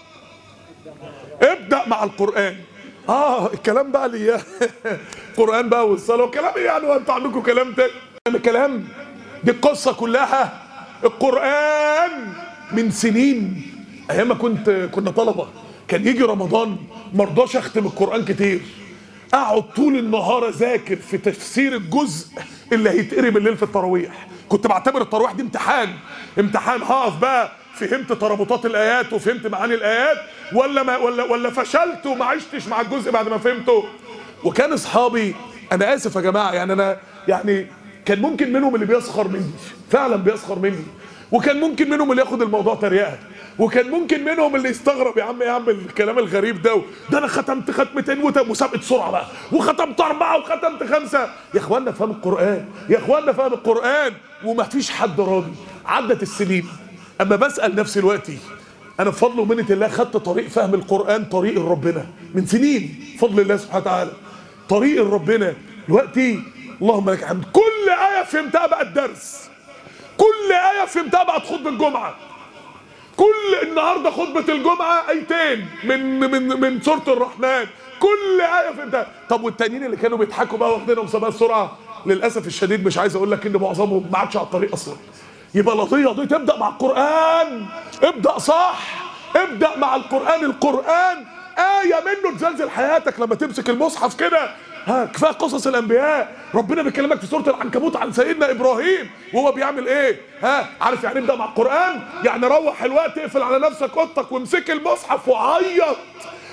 ابدا مع القران اه الكلام بقى اللي قران بقى والصلاه وكلام إيه يعني وانتوا عندكم كلام تاني يعني كلام دي القصه كلها القران من سنين ايام ما كنت كنا طلبه كان يجي رمضان مرضاش اختم القران كتير اقعد طول النهار اذاكر في تفسير الجزء اللي هيتقري بالليل في التراويح كنت بعتبر التراويح دي امتحان امتحان هقف بقى فهمت ترابطات الايات وفهمت معاني الايات ولا ما ولا ولا فشلت وما عشتش مع الجزء بعد ما فهمته وكان اصحابي انا اسف يا جماعه يعني انا يعني كان ممكن منهم اللي بيسخر مني فعلا بيسخر مني وكان ممكن منهم اللي ياخد الموضوع تريقه وكان ممكن منهم اللي يستغرب يا عم يا عم الكلام الغريب ده ده انا ختمت ختمتين وت- مسابقه سرعه بقى وختمت اربعه وختمت خمسه يا اخوانا فهم القران يا اخوانا فهم القران وما فيش حد راضي عدت السنين اما بسال نفسي دلوقتي انا بفضل ومنه الله خدت طريق فهم القران طريق ربنا من سنين بفضل الله سبحانه وتعالى طريق ربنا دلوقتي اللهم لك الحمد كل ايه فهمتها بقت درس كل ايه فهمتها بقت خطبه الجمعه كل النهارده خطبه الجمعه ايتين من من من سوره الرحمن كل ايه فهمتها طب والتانيين اللي كانوا بيضحكوا بقى واخدينهم سباق السرعه للاسف الشديد مش عايز اقول لك ان معظمهم ما عادش على الطريق اصلا يبقى القضيه دي تبدا مع القران ابدا صح ابدا مع القران القران ايه منه تزلزل حياتك لما تمسك المصحف كده ها كفايه قصص الانبياء ربنا بيكلمك في سوره العنكبوت عن سيدنا ابراهيم وهو بيعمل ايه ها عارف يعني ابدا مع القران يعني روح الوقت اقفل على نفسك اوضتك وامسك المصحف وعيط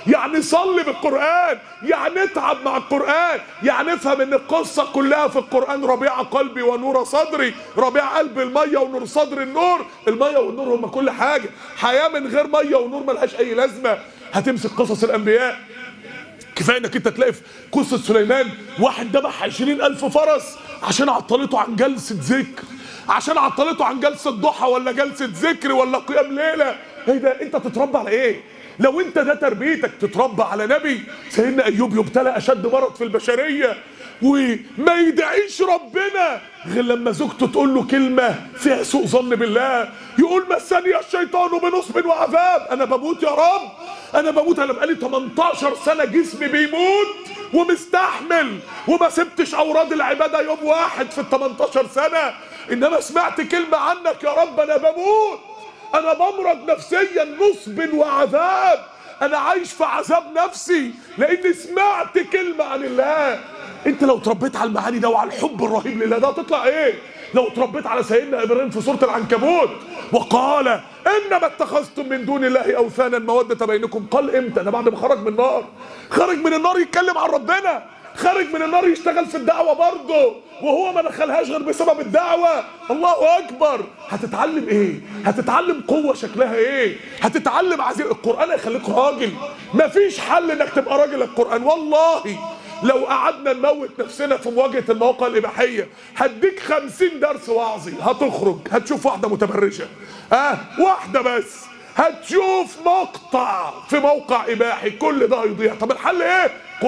يعني صلي بالقرآن يعني اتعب مع القرآن يعني افهم ان القصة كلها في القرآن ربيع قلبي ونور صدري ربيع قلب المية ونور صدر النور المية والنور هما كل حاجة حياة من غير مية ونور ملهاش اي لازمة هتمسك قصص الانبياء كفايه انك انت تلاقي في قصه سليمان واحد ذبح عشرين الف فرس عشان عطلته عن جلسه ذكر عشان عطلته عن جلسه ضحى ولا جلسه ذكر ولا قيام ليله ايه ده انت تتربى على ايه لو انت ده تربيتك تتربى على نبي سيدنا ايوب يبتلى اشد مرض في البشريه وما يدعيش ربنا غير لما زوجته تقول له كلمه فيها سوء ظن بالله يقول مسني الشيطان بنصب وعذاب انا بموت يا رب انا بموت انا بقالي 18 سنه جسمي بيموت ومستحمل وما سبتش اوراد العباده يوم واحد في ال 18 سنه انما سمعت كلمه عنك يا رب انا بموت انا بمرض نفسيا نصب وعذاب انا عايش في عذاب نفسي لاني سمعت كلمه عن الله انت لو تربيت على المعاني ده وعلى الحب الرهيب لله ده هتطلع ايه لو تربيت على سيدنا ابراهيم في سوره العنكبوت وقال انما اتخذتم من دون الله اوثانا موده بينكم قال امتى ده بعد ما خرج من النار خرج من النار يتكلم عن ربنا خارج من النار يشتغل في الدعوة برضه وهو ما دخلهاش غير بسبب الدعوة الله أكبر هتتعلم إيه؟ هتتعلم قوة شكلها إيه؟ هتتعلم عزيز القرآن هيخليك راجل مفيش حل إنك تبقى راجل القرآن والله لو قعدنا نموت نفسنا في مواجهة المواقع الإباحية هديك خمسين درس وعظي هتخرج هتشوف واحدة متبرجة اه واحدة بس هتشوف مقطع في موقع إباحي كل ده هيضيع طب الحل إيه؟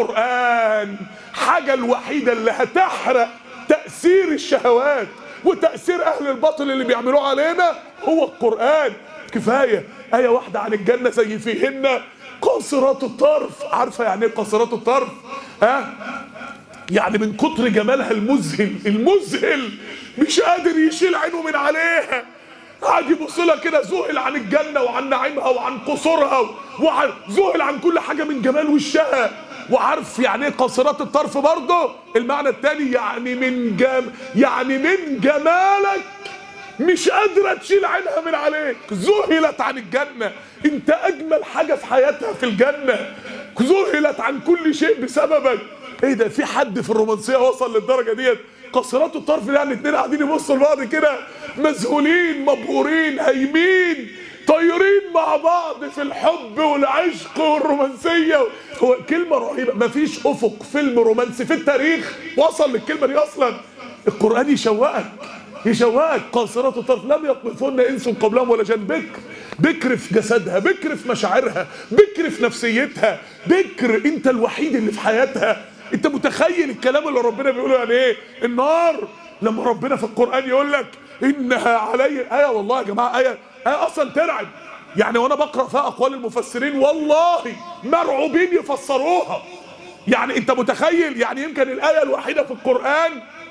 قرآن حاجة الوحيدة اللي هتحرق تأثير الشهوات وتأثير أهل الباطل اللي بيعملوه علينا هو القرآن كفاية آية واحدة عن الجنة زي فيهن قاصرات الطرف عارفة يعني ايه قاصرات الطرف ها يعني من كتر جمالها المذهل المذهل مش قادر يشيل عينه من عليها قاعد يبص لها كده ذهل عن الجنه وعن نعيمها وعن قصورها وعن ذهل عن كل حاجه من جمال وشها وعارف يعني ايه قاصرات الطرف برضه المعنى الثاني يعني من جم يعني من جمالك مش قادرة تشيل عينها من عليك ذهلت عن الجنة انت اجمل حاجة في حياتها في الجنة ذهلت عن كل شيء بسببك ايه ده في حد في الرومانسية وصل للدرجة ديت قاصرات الطرف ده يعني اتنين قاعدين يبصوا لبعض كده مذهولين مبهورين هايمين طايرين مع بعض في الحب والعشق والرومانسية هو كلمة رهيبة مفيش أفق فيلم رومانسي في التاريخ وصل للكلمة دي أصلا القرآن يشوقك يشوقك قاصرات الطرف لم يطمثن انس قبلهم ولا جان بكر بكر في جسدها بكر في مشاعرها بكر في نفسيتها بكر انت الوحيد اللي في حياتها انت متخيل الكلام اللي ربنا بيقوله يعني ايه النار لما ربنا في القران يقول لك انها علي ايه والله يا جماعه ايه ايه اصلا ترعب يعني وانا بقرا فيها اقوال المفسرين والله مرعوبين يفسروها يعني انت متخيل يعني يمكن الايه الوحيده في القران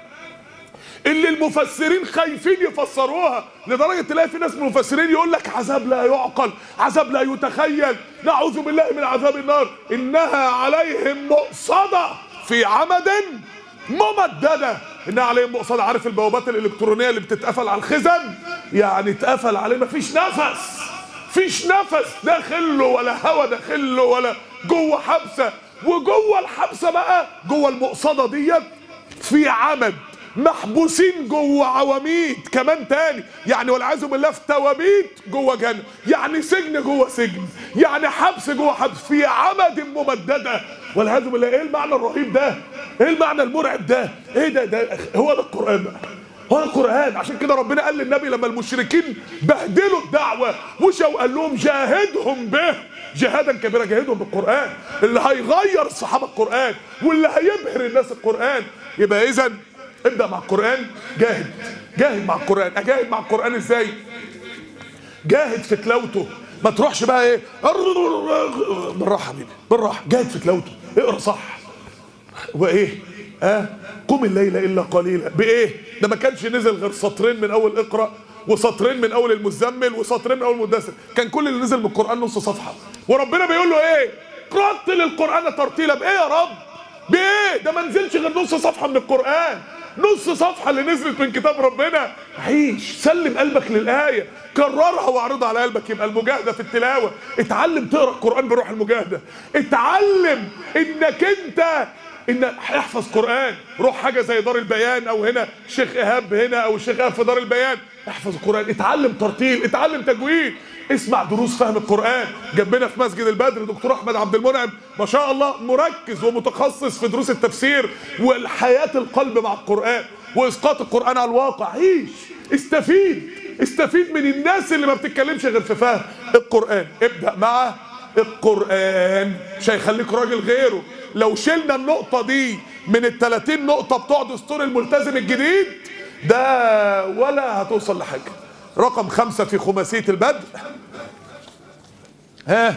اللي المفسرين خايفين يفسروها لدرجه تلاقي في ناس من المفسرين يقول لك عذاب لا يعقل عذاب لا يتخيل نعوذ بالله من عذاب النار انها عليهم مؤصده في عمد ممدده انها عليهم مؤصده عارف البوابات الالكترونيه اللي بتتقفل على الخزن يعني اتقفل عليه مفيش نفس فيش نفس داخل له ولا هوا داخل له ولا جوه حبسه وجوه الحبسه بقى جوه المقصده ديت في عمد محبوسين جوه عواميد كمان تاني يعني والعياذ بالله في توابيت جوه جنة يعني سجن جوه سجن يعني حبس جوه حبس في عمد ممدده والعياذ بالله ايه المعنى الرهيب ده؟ ايه المعنى المرعب ده؟ ايه ده ده هو ده القران بقى هو ده القران عشان كده ربنا قال للنبي لما المشركين بهدلوا الدعوه وشوا وقال لهم جاهدهم به جهادا كبيرا جاهدهم بالقران اللي هيغير الصحابه القران واللي هيبهر الناس القران يبقى اذا ابدا مع القران جاهد جاهد مع القران اجاهد مع القران ازاي جاهد في تلاوته ما تروحش بقى ايه بالراحه حبيبي بالراحه جاهد في تلاوته اقرا صح وايه اه قم الليل الا قليلا بايه ده ما كانش نزل غير سطرين من اول اقرا وسطرين من اول المزمل وسطرين من اول المدثر كان كل اللي نزل من القران نص صفحه وربنا بيقول له ايه رتل القران ترتيلا بايه يا رب بايه ده ما نزلش غير نص صفحه من القران نص صفحه اللي نزلت من كتاب ربنا عيش سلم قلبك للايه كررها واعرضها على قلبك يبقى المجاهده في التلاوه اتعلم تقرا القران بروح المجاهده اتعلم انك انت ان احفظ قران روح حاجه زي دار البيان او هنا شيخ ايهاب هنا او الشيخ ايهاب في دار البيان احفظ القران اتعلم ترتيل اتعلم تجويد اسمع دروس فهم القران جنبنا في مسجد البدر دكتور احمد عبد المنعم ما شاء الله مركز ومتخصص في دروس التفسير والحياه القلب مع القران واسقاط القران على الواقع عيش استفيد استفيد من الناس اللي ما بتتكلمش غير في فهم القران ابدا مع القرآن مش هيخليك راجل غيره لو شلنا النقطة دي من ال 30 نقطة بتوع دستور الملتزم الجديد ده ولا هتوصل لحاجة رقم خمسة في خماسية البدء ها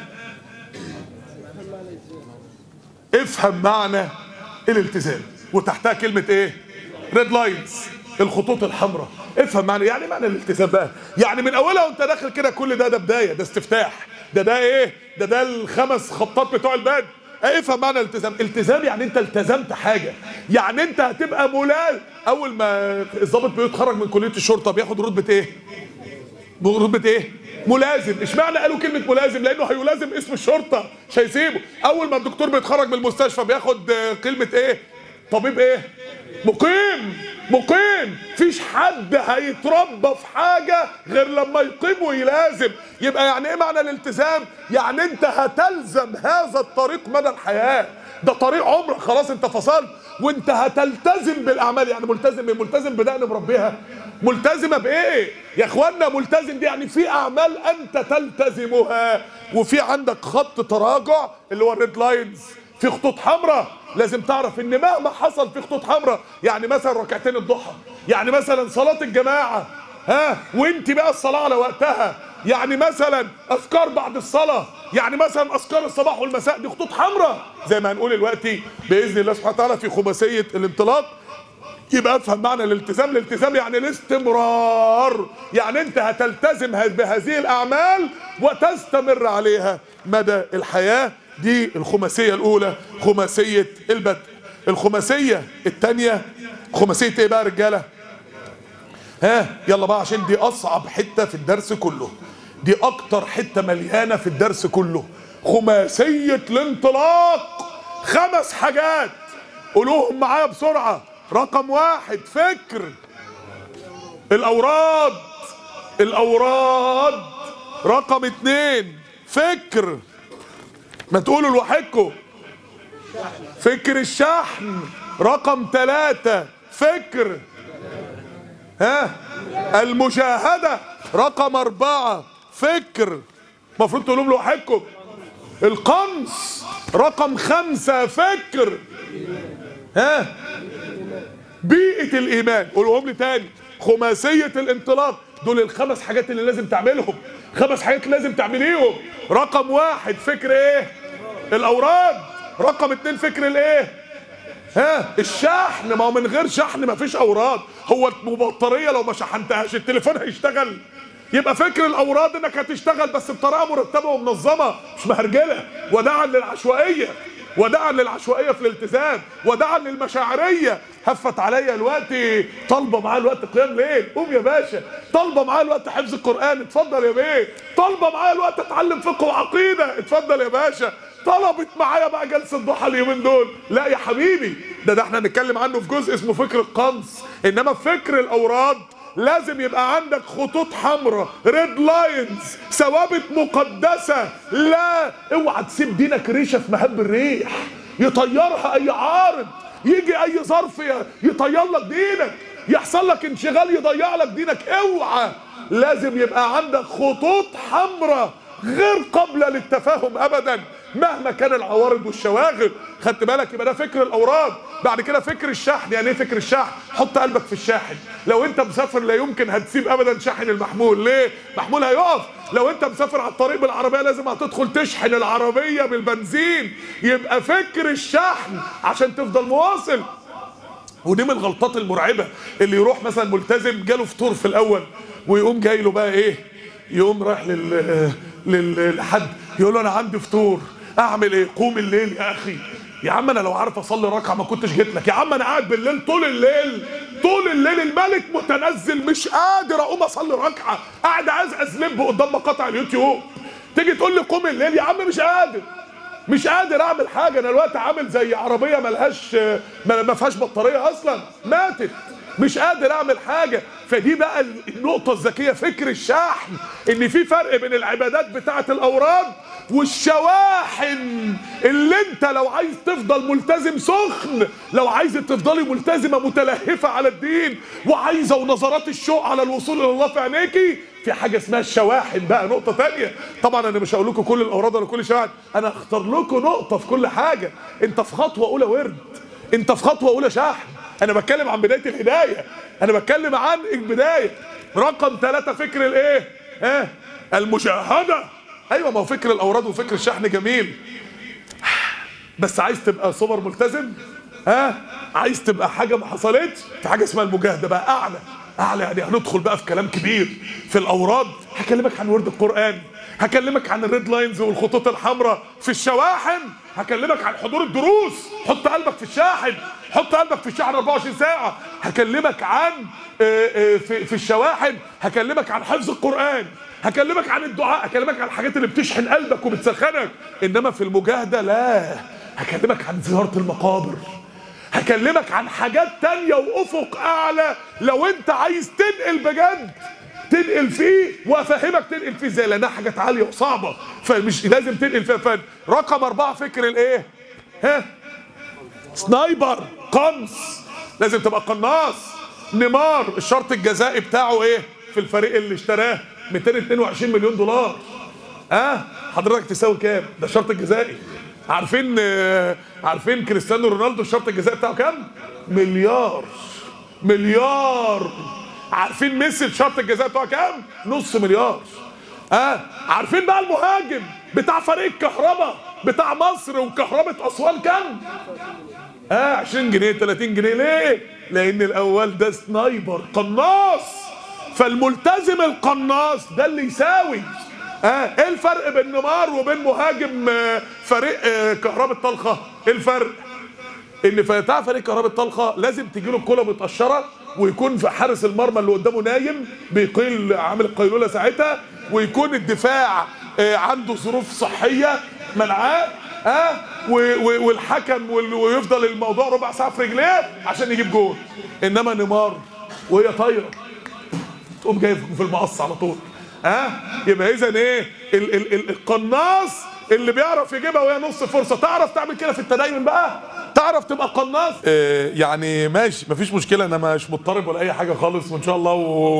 افهم معنى الالتزام وتحتها كلمة ايه ريد لاينز الخطوط الحمراء افهم معنى يعني معنى الالتزام بقى يعني من اولها وانت داخل كده كل ده ده بدايه ده استفتاح ده ده ايه ده ده الخمس خطات بتوع البدء افهم معنى الالتزام التزام يعني انت التزمت حاجه يعني انت هتبقى ملازم اول ما الضابط بيتخرج من كليه الشرطه بياخد رتبه ايه رتبه ايه ملازم اشمعنى قالوا كلمه ملازم لانه هيلازم اسم الشرطه مش هيسيبه اول ما الدكتور بيتخرج من المستشفى بياخد آه، كلمه ايه طبيب ايه مقيم مقيم فيش حد هيتربى في حاجة غير لما يقيم ويلازم يبقى يعني ايه معنى الالتزام يعني انت هتلزم هذا الطريق مدى الحياة ده طريق عمرك خلاص انت فصلت وانت هتلتزم بالاعمال يعني ملتزم ايه ملتزم بدأن مربيها ملتزمة بايه يا اخوانا ملتزم دي يعني في اعمال انت تلتزمها وفي عندك خط تراجع اللي هو الريد لاينز في خطوط حمراء لازم تعرف ان مهما حصل في خطوط حمراء يعني مثلا ركعتين الضحى يعني مثلا صلاة الجماعة ها وانت بقى الصلاة على وقتها يعني مثلا اذكار بعد الصلاة يعني مثلا اذكار الصباح والمساء دي خطوط حمراء زي ما هنقول دلوقتي باذن الله سبحانه وتعالى في خماسية الانطلاق يبقى افهم معنى الالتزام الالتزام يعني الاستمرار يعني انت هتلتزم بهذه الاعمال وتستمر عليها مدى الحياه دي الخماسيه الاولى خماسيه البدء الخماسيه الثانيه خماسيه ايه بقى يا رجاله ها يلا بقى عشان دي اصعب حته في الدرس كله دي اكتر حته مليانه في الدرس كله خماسيه الانطلاق خمس حاجات قولوهم معايا بسرعه رقم واحد فكر الاوراد الاوراد رقم اتنين فكر ما تقولوا لوحدكم فكر الشحن رقم ثلاثة فكر ها المشاهدة رقم أربعة فكر المفروض تقولوا لوحدكم القمص رقم خمسة فكر ها بيئة الإيمان قولوهم لي تاني خماسية الانطلاق دول الخمس حاجات اللي لازم تعملهم خمس حاجات اللي لازم تعمليهم رقم واحد فكر ايه الأوراد رقم اتنين فكر الايه ها الشحن ما هو من غير شحن ما فيش أوراد هو البطارية لو ما شحنتهاش التليفون هيشتغل يبقى فكر الاوراد انك هتشتغل بس بطريقه مرتبه ومنظمه مش مهرجله وداعا للعشوائيه وداعا للعشوائيه في الالتزام وداعا للمشاعريه هفت عليا الوقت طالبه معايا الوقت قيام ليل قوم يا باشا طالبه معايا الوقت حفظ القران اتفضل يا بيه طالبه معايا الوقت اتعلم فقه وعقيده اتفضل يا باشا طلبت معايا بقى جلسه ضحى اليومين دول لا يا حبيبي ده ده احنا هنتكلم عنه في جزء اسمه فكر القنص انما فكر الاوراد لازم يبقى عندك خطوط حمراء ريد لاينز ثوابت مقدسة لا اوعى تسيب دينك ريشة في مهب الريح يطيرها اي عارض يجي اي ظرف ي- يطير لك دينك يحصل لك انشغال يضيع لك دينك اوعى لازم يبقى عندك خطوط حمراء غير قابلة للتفاهم ابدا مهما كان العوارض والشواغل خدت بالك يبقى ده فكر الاوراد بعد كده فكر الشحن يعني ايه فكر الشحن حط قلبك في الشاحن لو انت مسافر لا يمكن هتسيب ابدا شاحن المحمول ليه محمول هيقف لو انت مسافر على الطريق بالعربيه لازم هتدخل تشحن العربيه بالبنزين يبقى فكر الشحن عشان تفضل مواصل ودي من الغلطات المرعبه اللي يروح مثلا ملتزم جاله فطور في الاول ويقوم جاي له بقى ايه يقوم رايح لل لل- لحد يقول له انا عندي فطور اعمل ايه قوم الليل يا اخي يا عم انا لو عارف اصلي ركعه ما كنتش جيت لك يا عم انا قاعد بالليل طول الليل طول الليل الملك متنزل مش قادر اقوم اصلي ركعه قاعد ازقز لب قدام مقاطع اليوتيوب تيجي تقول لي قوم الليل يا عم مش قادر مش قادر اعمل حاجه انا دلوقتي عامل زي عربيه ملهاش ما ما فيهاش بطاريه اصلا ماتت مش قادر اعمل حاجه فدي بقى النقطه الذكيه فكر الشحن ان في فرق بين العبادات بتاعه الاوراد والشواحن اللي انت لو عايز تفضل ملتزم سخن لو عايز تفضلي ملتزمه متلهفه على الدين وعايزه ونظرات الشوق على الوصول الى الله في عينيكي في حاجه اسمها الشواحن بقى نقطه ثانيه طبعا انا مش هقول لكم كل الاوراد ولا كل شواحن انا هختار لكم نقطه في كل حاجه انت في خطوه اولى ورد انت في خطوه اولى شحن انا بتكلم عن بدايه الهدايه انا بتكلم عن البدايه رقم ثلاثة فكر الايه ها المشاهده ايوه ما هو فكر الاوراد وفكر الشحن جميل بس عايز تبقى سوبر ملتزم ها عايز تبقى حاجه ما حصلتش في حاجه اسمها المجاهده بقى اعلى اعلى يعني هندخل بقى في كلام كبير في الاوراد هكلمك عن ورد القران هكلمك عن الريد لاينز والخطوط الحمراء في الشواحن هكلمك عن حضور الدروس حط قلبك في الشاحن حط قلبك في الشاحن 24 ساعه هكلمك عن آه، آه، في في الشواحن هكلمك عن حفظ القران هكلمك عن الدعاء هكلمك عن الحاجات اللي بتشحن قلبك وبتسخنك انما في المجاهده لا هكلمك عن زياره المقابر هكلمك عن حاجات تانية وافق اعلى لو انت عايز تنقل بجد تنقل فيه وافهمك تنقل فيه ازاي لانها حاجات عاليه وصعبه فمش لازم تنقل فيها فن رقم اربعه فكر الايه؟ ها؟ سنايبر قنص لازم تبقى قناص نيمار الشرط الجزائي بتاعه ايه؟ في الفريق اللي اشتراه 222 مليون دولار اه حضرتك تساوي كام؟ ده الشرط الجزائي عارفين آه، عارفين كريستيانو رونالدو الشرط الجزائي بتاعه كام؟ مليار مليار عارفين ميسي الشرط الجزائي بتاعه كام؟ نص مليار اه عارفين بقى المهاجم بتاع فريق كهربا بتاع مصر وكهربة اسوان كام؟ اه 20 جنيه 30 جنيه ليه؟ لان الاول ده سنايبر قناص فالملتزم القناص ده اللي يساوي اه ايه الفرق بين نيمار وبين مهاجم آه، فريق آه، كهربة طلخه؟ ايه الفرق؟ ان بتاع فريق كهرباء طلخه لازم تجي له الكوره متقشره ويكون في حارس المرمى اللي قدامه نايم بيقيل عامل قيلوله ساعتها ويكون الدفاع آه، عنده ظروف صحيه منعاه ها و- و- والحكم وال- ويفضل الموضوع ربع ساعه في رجليه عشان يجيب جول انما نيمار وهي طايره تقوم جاي في المقص على طول ها يبقى اذا ايه ال ال ال القناص اللي بيعرف يجيبها وهي نص فرصه تعرف تعمل كده في التدين بقى تعرف تبقى قناص آه يعني ماشي مفيش مشكله انا مش مضطرب ولا اي حاجه خالص وان شاء الله و...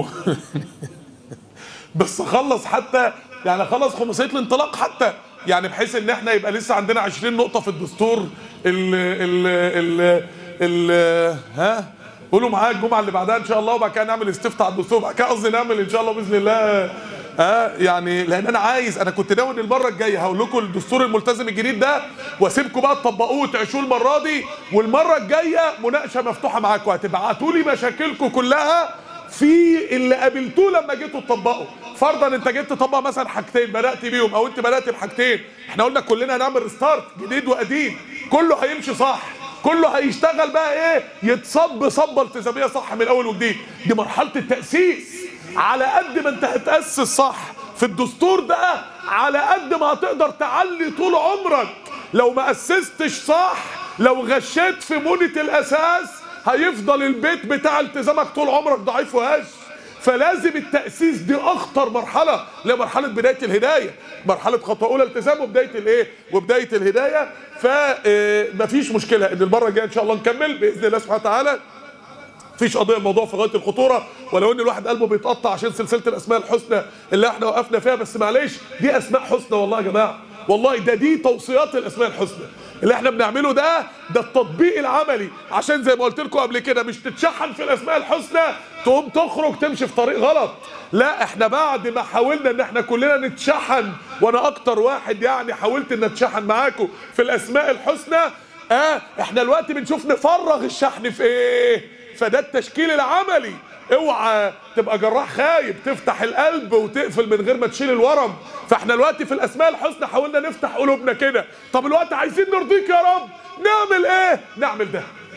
بس اخلص حتى يعني اخلص خماسيه الانطلاق حتى يعني بحيث ان احنا يبقى لسه عندنا 20 نقطه في الدستور ال ال ال ال ها قولوا معايا الجمعه اللي بعدها ان شاء الله وبعد كده نعمل استفتاء على الدستور وبعد كده قصدي نعمل ان شاء الله باذن الله ها يعني لان انا عايز انا كنت ناوي ان المره الجايه هقول لكم الدستور الملتزم الجديد ده واسيبكم بقى تطبقوه وتعيشوه المره دي والمره الجايه مناقشه مفتوحه معاكم هتبعتوا لي مشاكلكم كلها في اللي قابلتوه لما جيتوا تطبقوا فرضا انت جيت تطبق مثلا حاجتين بدات بيهم او انت بدات بحاجتين احنا قلنا كلنا هنعمل ريستارت جديد وقديم كله هيمشي صح كله هيشتغل بقى ايه يتصب صبه التزاميه صح من اول وجديد دي مرحله التاسيس على قد ما انت هتاسس صح في الدستور ده على قد ما هتقدر تعلي طول عمرك لو ما اسستش صح لو غشيت في مونة الاساس هيفضل البيت بتاع التزامك طول عمرك ضعيف وهش فلازم التأسيس دي أخطر مرحلة اللي هي مرحلة بداية الهداية مرحلة خطوة أولى التزام وبداية الإيه؟ وبداية الهداية فمفيش مشكلة إن المرة الجاية إن شاء الله نكمل بإذن الله سبحانه وتعالى مفيش قضيه الموضوع في غايه الخطوره ولو ان الواحد قلبه بيتقطع عشان سلسله الاسماء الحسنى اللي احنا وقفنا فيها بس معلش دي اسماء حسنى والله يا جماعه والله ده دي توصيات الاسماء الحسنى اللي احنا بنعمله ده ده التطبيق العملي عشان زي ما قلت لكم قبل كده مش تتشحن في الاسماء الحسنى تقوم تخرج تمشي في طريق غلط لا احنا بعد ما حاولنا ان احنا كلنا نتشحن وانا اكتر واحد يعني حاولت ان اتشحن معاكم في الاسماء الحسنى اه احنا دلوقتي بنشوف نفرغ الشحن في ايه فده التشكيل العملي اوعى تبقى جراح خايب تفتح القلب وتقفل من غير ما تشيل الورم فاحنا دلوقتي في الاسماء الحسنى حاولنا نفتح قلوبنا كده طب الوقت عايزين نرضيك يا رب نعمل ايه نعمل ده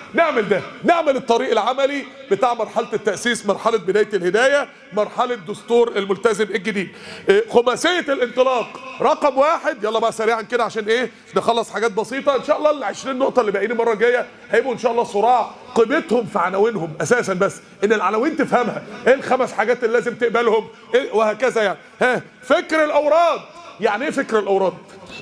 نعمل ده نعمل الطريق العملي بتاع مرحله التاسيس مرحله بدايه الهدايه مرحله دستور الملتزم الجديد إيه، خماسيه الانطلاق رقم واحد يلا بقى سريعا كده عشان ايه نخلص حاجات بسيطه ان شاء الله ال 20 نقطه اللي باقيين المره الجايه هيبقوا ان شاء الله صراع قيمتهم في عناوينهم اساسا بس ان العناوين تفهمها ايه الخمس حاجات اللي لازم تقبلهم إيه وهكذا يعني ها فكر الاوراد يعني ايه فكر الاوراد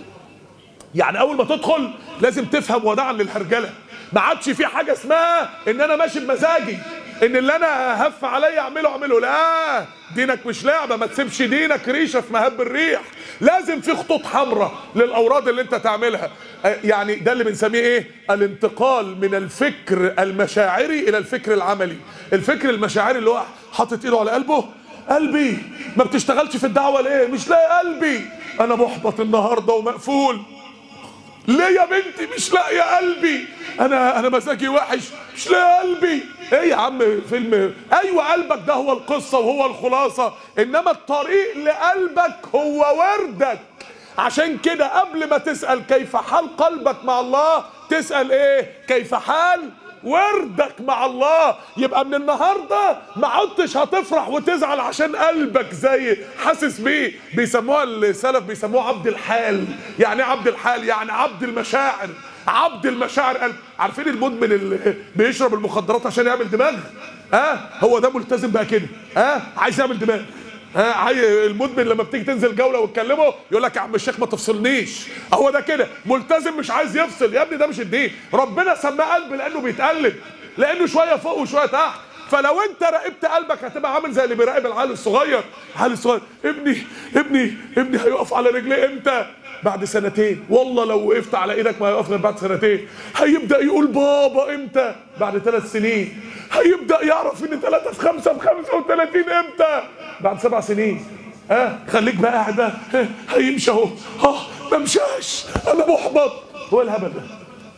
يعني اول ما تدخل لازم تفهم وداعا للهرجله ما عادش في حاجه اسمها ان انا ماشي بمزاجي ان اللي انا هف عليا اعمله اعمله لا دينك مش لعبه ما تسيبش دينك ريشه في مهب الريح لازم في خطوط حمراء للاوراد اللي انت تعملها آه، يعني ده اللي بنسميه ايه الانتقال من الفكر المشاعري الى الفكر العملي الفكر المشاعري اللي هو حاطط ايده على قلبه قلبي ما بتشتغلش في الدعوه ليه مش لاقي قلبي انا محبط النهارده ومقفول ليه يا بنتي مش لاقيه قلبي انا انا مزاجي وحش مش لاقي قلبي ايه يا عم فيلم ايوه قلبك ده هو القصه وهو الخلاصه انما الطريق لقلبك هو وردك عشان كده قبل ما تسال كيف حال قلبك مع الله تسال ايه كيف حال وردك مع الله يبقى من النهارده ما عدتش هتفرح وتزعل عشان قلبك زي حاسس بيه بيسموها السلف بيسموه عبد الحال يعني ايه عبد الحال يعني عبد المشاعر عبد المشاعر قلب عارفين المدمن اللي بيشرب المخدرات عشان يعمل دماغ ها آه هو ده ملتزم بقى كده ها آه عايز يعمل دماغ ها عاي المدمن لما بتيجي تنزل جوله وتكلمه يقول لك يا عم الشيخ ما تفصلنيش هو ده كده ملتزم مش عايز يفصل يا ابني ده مش الدين ربنا سماه قلب لانه بيتقلب لانه شويه فوق وشويه تحت فلو انت راقبت قلبك هتبقى عامل زي اللي بيراقب العيل الصغير العيل الصغير ابني ابني ابني هيقف على رجليه امتى بعد سنتين والله لو وقفت على ايدك ما هيقف غير بعد سنتين هيبدا يقول بابا امتى بعد ثلاث سنين هيبدا يعرف ان ثلاثة في خمسة في 35 امتى بعد سبع سنين ها خليك بقى قاعد بقى ها، هيمشي اهو اه ما مشاش انا محبط هو الهبل ده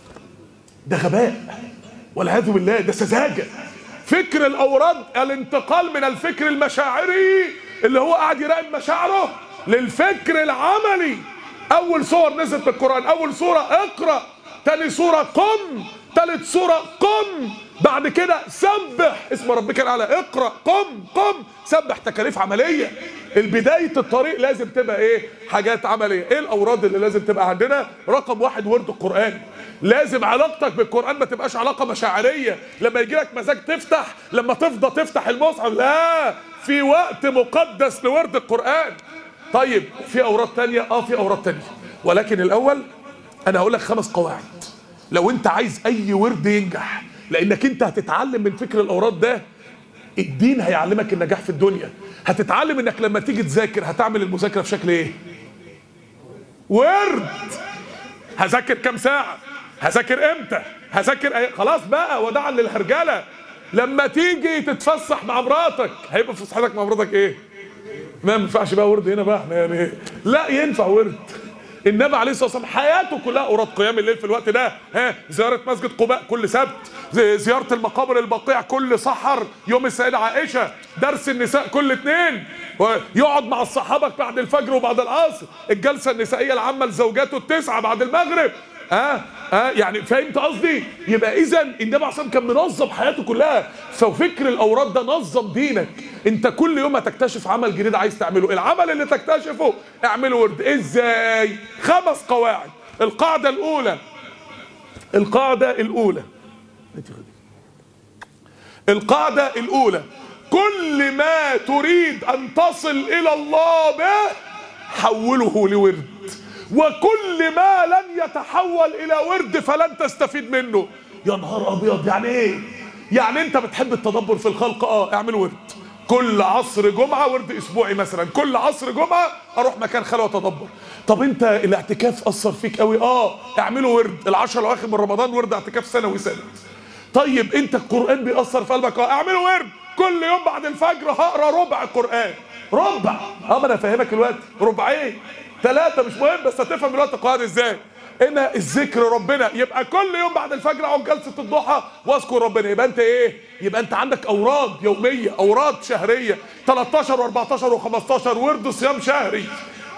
ده غباء والعياذ بالله ده سذاجه فكر الاوراد الانتقال من الفكر المشاعري اللي هو قاعد يراقب مشاعره للفكر العملي اول صور نزلت في القران اول سوره اقرا تاني سوره قم تالت سوره قم بعد كده سبح اسم ربك الاعلى اقرا قم قم سبح تكاليف عمليه البدايه الطريق لازم تبقى ايه حاجات عمليه ايه الاوراد اللي لازم تبقى عندنا رقم واحد ورد القران لازم علاقتك بالقران ما تبقاش علاقه مشاعريه لما يجي لك مزاج تفتح لما تفضى تفتح المصحف لا في وقت مقدس لورد القران طيب في اوراد تانية اه في اوراد تانية ولكن الاول انا هقول لك خمس قواعد لو انت عايز اي ورد ينجح لانك انت هتتعلم من فكر الاوراد ده الدين هيعلمك النجاح في الدنيا هتتعلم انك لما تيجي تذاكر هتعمل المذاكره في شكل ايه ورد هذاكر كام ساعه هذاكر امتى هذاكر أي... خلاص بقى وداعا للهرجله لما تيجي تتفسح مع مراتك هيبقى فسحتك مع مراتك ايه ما ينفعش بقى ورد هنا بقى احنا يعني لا ينفع ورد النبي عليه الصلاه والسلام حياته كلها اوراد قيام الليل في الوقت ده ها زياره مسجد قباء كل سبت زي- زياره المقابر البقيع كل سحر يوم السيده عائشه درس النساء كل اثنين ويقعد مع الصحابه بعد الفجر وبعد العصر الجلسه النسائيه العامه لزوجاته التسعه بعد المغرب ها ها يعني فهمت قصدي يبقى اذا النبي عليه الصلاه والسلام كان منظم حياته كلها ففكر الاوراد ده نظم دينك انت كل يوم هتكتشف عمل جديد عايز تعمله العمل اللي تكتشفه اعمله ورد ازاي خمس قواعد القاعده الاولى القاعده الاولى القاعده الاولى كل ما تريد ان تصل الى الله به حوله لورد وكل ما لن يتحول الى ورد فلن تستفيد منه يا نهار ابيض يعني ايه يعني انت بتحب التدبر في الخلق اه اعمل ورد كل عصر جمعه ورد اسبوعي مثلا كل عصر جمعه اروح مكان خلوه اتدبر طب انت الاعتكاف اثر فيك قوي اه اعمله ورد العشر الاواخر من رمضان ورد اعتكاف سنوي سنه طيب انت القران بيأثر في قلبك اه اعمله ورد كل يوم بعد الفجر هقرا ربع قران ربع اه ما انا فاهمك الوقت ربعين ثلاثه مش مهم بس هتفهم الوقت القران ازاي ان الذكر ربنا يبقى كل يوم بعد الفجر اقعد جلسه الضحى واذكر ربنا يبقى انت ايه يبقى انت عندك اوراد يوميه اوراد شهريه 13 و14 و15 ورد صيام شهري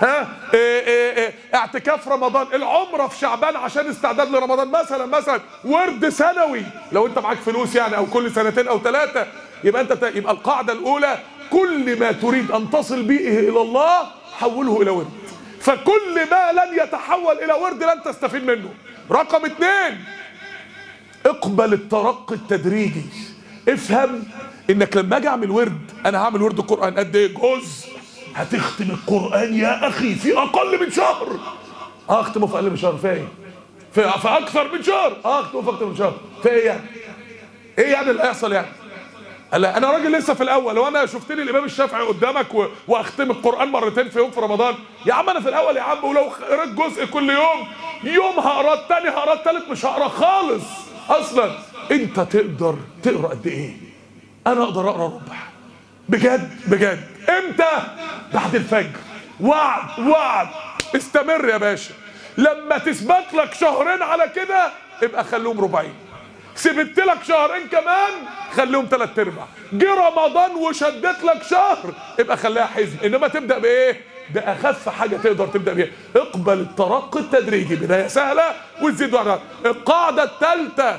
ها إيه إيه إيه اعتكاف رمضان العمره في شعبان عشان استعداد لرمضان مثلا مثلا ورد سنوي لو انت معاك فلوس يعني او كل سنتين او ثلاثه يبقى انت ت- يبقى القاعده الاولى كل ما تريد ان تصل به الى الله حوله الى ورد فكل ما لن يتحول الى ورد لن تستفيد منه رقم اثنين اقبل الترقي التدريجي افهم انك لما اجي اعمل ورد انا هعمل ورد قران قد ايه جزء هتختم القران يا اخي في اقل من شهر اه اختمه في اقل من شهر في ايه في, في اكثر من شهر اه اختمه في اكثر من شهر في ايه يعني ايه يعني اللي هيحصل يعني لا انا راجل لسه في الاول وانا شفتني الامام الشافعي قدامك و... واختم القران مرتين في يوم في رمضان يا عم انا في الاول يا عم ولو قريت جزء كل يوم يوم هقرا التاني هقرا التالت مش هقرا خالص اصلا انت تقدر تقرا قد ايه انا اقدر اقرا ربع بجد بجد امتى بعد الفجر وعد وعد استمر يا باشا لما تثبت لك شهرين على كده ابقى خليهم ربعين سبت لك شهرين كمان خليهم ثلاث ارباع جه رمضان وشدت لك شهر ابقى خليها حزب انما تبدا بايه باخف حاجه تقدر تبدا بيها اقبل الترقي التدريجي بدايه سهله وتزيد واحده القاعده الثالثه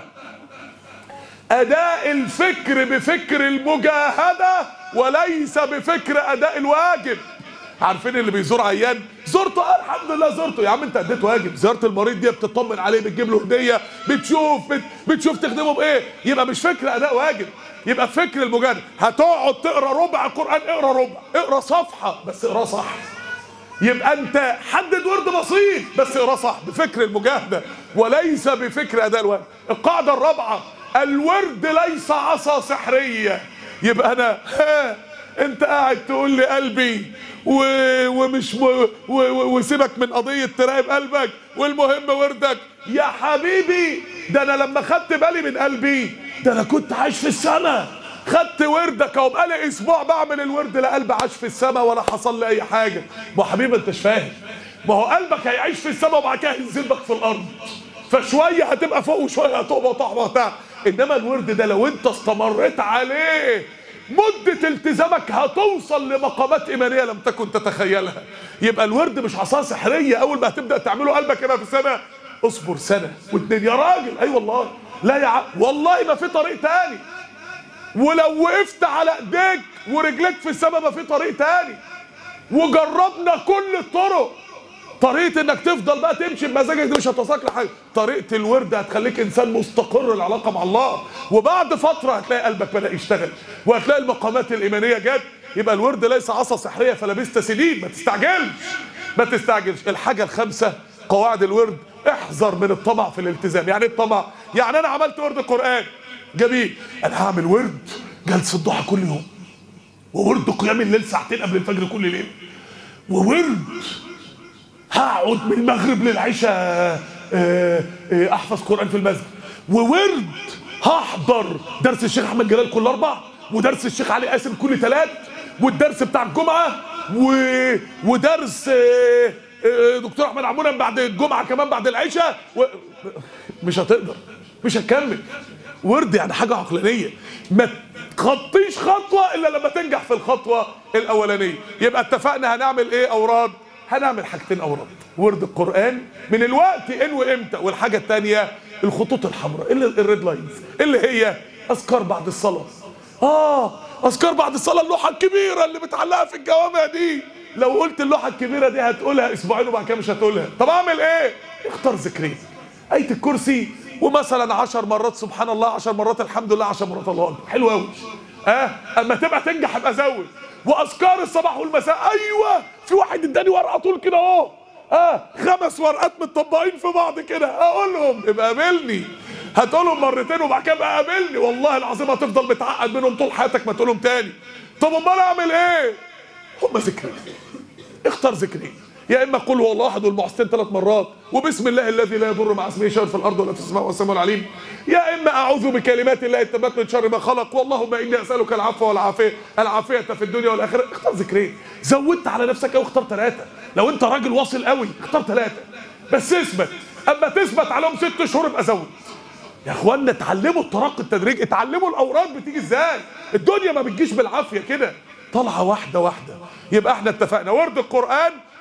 اداء الفكر بفكر المجاهده وليس بفكر اداء الواجب عارفين اللي بيزور عيان زرته آه الحمد لله زرته يا عم انت اديت واجب زياره المريض دي بتطمن عليه بتجيب له هديه بتشوف بت بتشوف تخدمه بايه يبقى مش فكر اداء واجب يبقى فكر المجاهده هتقعد تقرا ربع قران اقرا ربع اقرا صفحه بس اقرا صح يبقى انت حدد ورد بسيط بس اقرا صح بفكر المجاهده وليس بفكر اداء الواجب القاعده الرابعه الورد ليس عصا سحريه يبقى انا ها انت قاعد تقول لي قلبي و... ومش م... و... و... وسيبك من قضيه تراقب قلبك والمهم وردك يا حبيبي ده انا لما خدت بالي من قلبي ده انا كنت عايش في السماء خدت وردك اهو بقالي اسبوع بعمل الورد لا قلبي عاش في السماء ولا حصل لي اي حاجه ما هو حبيبي انت مش فاهم ما هو قلبك هيعيش في السماء وبعد كده هينزل بك في الارض فشويه هتبقى فوق وشويه هتبقى تحت وبتاع انما الورد ده لو انت استمريت عليه مدة التزامك هتوصل لمقامات إيمانية لم تكن تتخيلها يبقى الورد مش عصا سحرية أول ما هتبدأ تعمله قلبك هنا في السماء اصبر سنة واتنين يا راجل أي أيوة والله لا يا عم والله ما في طريق تاني ولو وقفت على ايديك ورجليك في السماء ما في طريق تاني وجربنا كل الطرق طريقة انك تفضل بقى تمشي بمزاجك دي مش هتوصلك لحاجة طريقة الورد هتخليك انسان مستقر العلاقة مع الله وبعد فترة هتلاقي قلبك بدأ يشتغل وهتلاقي المقامات الإيمانية جت يبقى الورد ليس عصا سحرية فلبست سنين ما تستعجلش ما تستعجلش الحاجة الخامسة قواعد الورد احذر من الطمع في الالتزام يعني ايه الطمع يعني انا عملت ورد قرآن جميل انا هعمل ورد جلسة ضحى كل يوم وورد قيام الليل ساعتين قبل الفجر كل ليله وورد هقعد من المغرب للعشاء آه، آه، احفظ قران في المسجد وورد هحضر درس الشيخ احمد جلال كل اربع ودرس الشيخ علي قاسم كل ثلاث والدرس بتاع الجمعه و... ودرس آه، آه، دكتور احمد عمونه بعد الجمعه كمان بعد العشاء و... مش هتقدر مش هتكمل ورد يعني حاجه عقلانيه ما تخطيش خطوه الا لما تنجح في الخطوه الاولانيه يبقى اتفقنا هنعمل ايه اوراد هنعمل حاجتين اوراد ورد القران من الوقت ان وامتى والحاجه الثانيه الخطوط الحمراء اللي الريد لاينز اللي هي اذكار بعد الصلاه اه اذكار بعد الصلاه اللوحه الكبيره اللي متعلقه في الجوامع دي لو قلت اللوحه الكبيره دي هتقولها اسبوعين وبعد كده مش هتقولها طب اعمل ايه اختار ذكرين آية الكرسي ومثلا عشر مرات سبحان الله عشر مرات الحمد لله عشر مرات الله أكبر حلو قوي اه اما تبقى تنجح ابقى زود واذكار الصباح والمساء ايوه في واحد اداني ورقه طول كده اهو اه خمس ورقات متطبقين في بعض كده اقولهم ابقى قابلني هتقولهم مرتين وبعد كده ابقى قابلني والله العظيم هتفضل متعقد منهم طول حياتك ما تقولهم تاني طب امال اعمل ايه هم ذكرين اختار ذكرين يا اما قل هو الله احد والمعصتين ثلاث مرات وبسم الله الذي لا يضر مع اسمه شيء في الارض ولا في السماء والسماء العليم يا اما اعوذ بكلمات الله التامات من شر ما خلق واللهم اني اسالك العفو والعافيه العافيه في الدنيا والاخره اختار ذكرين زودت على نفسك او اختار ثلاثه لو انت راجل واصل قوي اختار ثلاثه بس اثبت اما تثبت عليهم ست شهور ابقى زود يا اخوانا اتعلموا الترقي التدريج اتعلموا الاوراد بتيجي ازاي الدنيا ما بتجيش بالعافيه كده طلعه واحده واحده يبقى احنا اتفقنا ورد القران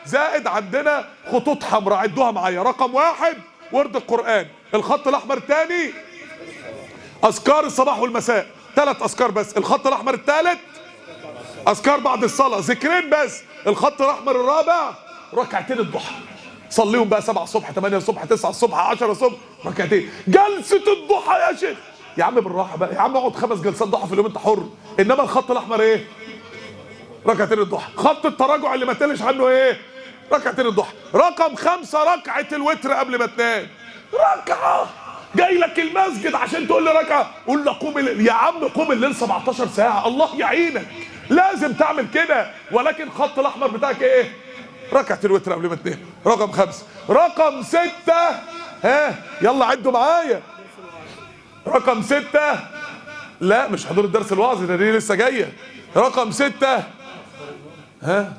زائد عندنا خطوط حمراء عدوها معايا رقم واحد ورد القرآن الخط الأحمر الثاني أذكار الصباح والمساء ثلاث أذكار بس الخط الأحمر الثالث أذكار بعد الصلاة ذكرين بس الخط الأحمر الرابع ركعتين الضحى صليهم بقى 7 الصبح 8 الصبح 9 الصبح 10 الصبح ركعتين جلسة الضحى يا شيخ يا عم بالراحة بقى يا عم اقعد خمس جلسات ضحى في اليوم انت حر انما الخط الاحمر ايه ركعتين الضحى خط التراجع اللي ما تقلش عنه ايه ركعتين الضحى رقم خمسة ركعة الوتر قبل ما تنام ركعة جاي لك المسجد عشان تقول لي ركعة قول له قوم الليل. يا عم قوم الليل 17 ساعة الله يعينك لازم تعمل كده ولكن خط الاحمر بتاعك ايه ركعة الوتر قبل ما تنام رقم خمسة رقم ستة ها يلا عدوا معايا رقم ستة لا مش حضور الدرس الوعظي ده دي لسه جاية رقم ستة ها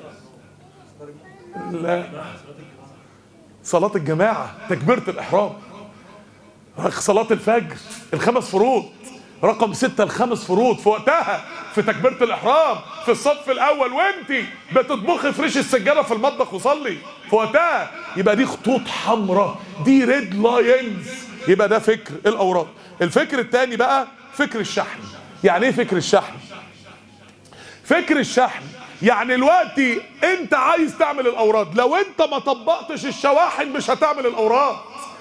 لا صلاة الجماعة تكبيرة الإحرام صلاة الفجر الخمس فروض رقم ستة الخمس فروض في وقتها في تكبيرة الإحرام في الصف الأول وانتي بتطبخي فريش السجادة في المطبخ وصلي في وقتها يبقى دي خطوط حمراء دي ريد لاينز يبقى ده فكر الأوراد الفكر الثاني بقى فكر الشحن يعني ايه فكر الشحن فكر الشحن يعني دلوقتي انت عايز تعمل الاوراد لو انت ما طبقتش الشواحن مش هتعمل الاوراد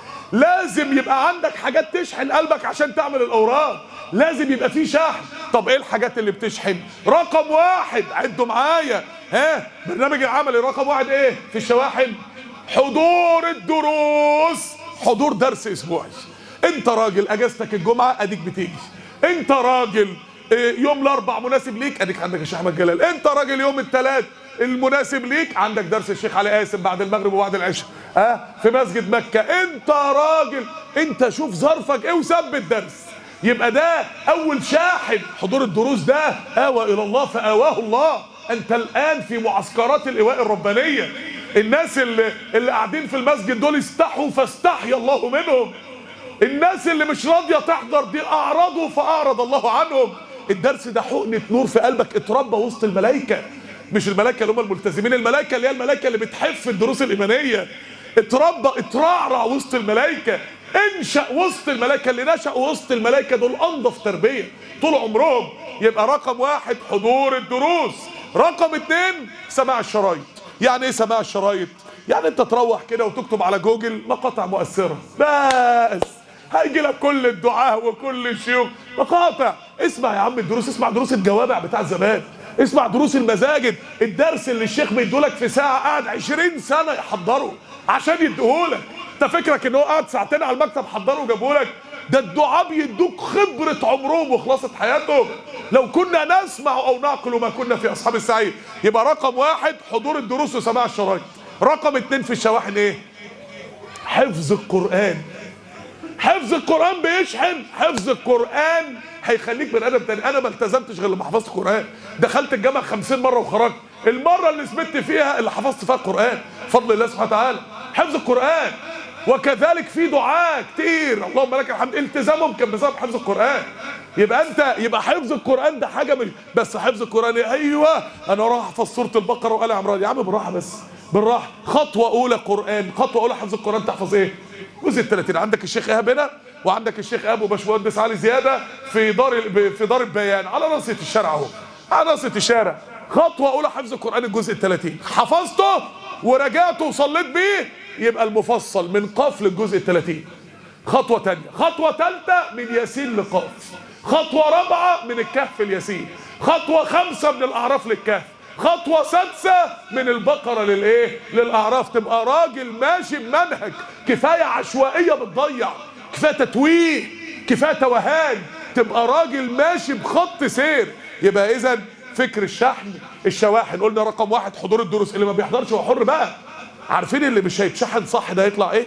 لازم يبقى عندك حاجات تشحن قلبك عشان تعمل الاوراد لازم يبقى في شحن طب ايه الحاجات اللي بتشحن رقم واحد عدوا معايا ها برنامج العملي رقم واحد ايه في الشواحن حضور الدروس حضور درس اسبوعي انت راجل اجازتك الجمعه اديك بتيجي انت راجل إيه، يوم الاربع مناسب ليك اديك عندك الشيخ احمد جلال انت راجل يوم الثلاث المناسب ليك عندك درس الشيخ علي قاسم بعد المغرب وبعد العشاء ها أه؟ في مسجد مكه انت راجل انت شوف ظرفك ايه وثبت درس يبقى ده اول شاحن حضور الدروس ده اوى الى الله فاواه الله انت الان في معسكرات الايواء الربانيه الناس اللي اللي قاعدين في المسجد دول استحوا فاستحيا الله منهم الناس اللي مش راضيه تحضر دي اعرضوا فاعرض الله عنهم الدرس ده حقنه نور في قلبك اتربى وسط الملائكه مش الملائكه اللي هم الملتزمين الملائكه اللي هي الملائكه اللي بتحف الدروس الايمانيه اتربى اترعرع وسط الملائكه انشا وسط الملائكه اللي نشأوا وسط الملائكه دول انضف تربيه طول عمرهم يبقى رقم واحد حضور الدروس رقم اتنين سماع الشرايط يعني ايه سماع الشرايط يعني انت تروح كده وتكتب على جوجل مقاطع مؤثره بس هيجي لك كل الدعاء وكل الشيوخ مقاطع اسمع يا عم الدروس اسمع دروس الجوامع بتاع زمان اسمع دروس المساجد الدرس اللي الشيخ بيدولك في ساعه قاعد 20 سنه يحضره عشان يديهولك انت فكرك ان هو قاعد ساعتين على المكتب حضره وجابهولك ده الدعاء بيدوك خبرة عمرهم وخلاصة حياتهم لو كنا نسمع أو نعقل ما كنا في أصحاب السعير يبقى رقم واحد حضور الدروس وسماع الشرايط رقم اتنين في الشواحن ايه حفظ القرآن حفظ القرآن بيشحن حفظ القرآن هيخليك بني ادم تاني انا ما التزمتش غير لما حفظت القرآن دخلت الجامعة 50 مرة وخرجت المرة اللي ثبت فيها اللي حفظت فيها القرآن فضل الله سبحانه وتعالى حفظ القرآن وكذلك في دعاء كتير اللهم لك الحمد التزامهم كان بسبب حفظ القرآن يبقى انت يبقى حفظ القرآن ده حاجة مش بس حفظ القرآن إيه؟ ايوه انا راح احفظ سورة البقرة وآل عمران يا عم بالراحة بس بالراحة خطوة أولى قرآن خطوة أولى حفظ القرآن تحفظ ايه؟ جزء ال 30 عندك الشيخ ايهاب هنا وعندك الشيخ ابو باشمهندس علي زياده في دار في دار البيان على ناصيه الشارع اهو على ناصيه الشارع خطوه اولى حفظ القران الجزء ال 30 حفظته ورجعته وصليت بيه يبقى المفصل من قاف للجزء ال 30 خطوه ثانيه خطوه ثالثه من ياسين لقاف خطوه رابعه من الكهف الياسين خطوه خمسه من الاعراف للكهف خطوة سادسة من البقرة للايه؟ للأعراف تبقى راجل ماشي بمنهج كفاية عشوائية بتضيع كفاية تتويه كفاية توهان تبقى راجل ماشي بخط سير يبقى إذا فكر الشحن الشواحن قلنا رقم واحد حضور الدروس اللي ما بيحضرش هو حر بقى عارفين اللي مش هيتشحن صح ده هيطلع ايه؟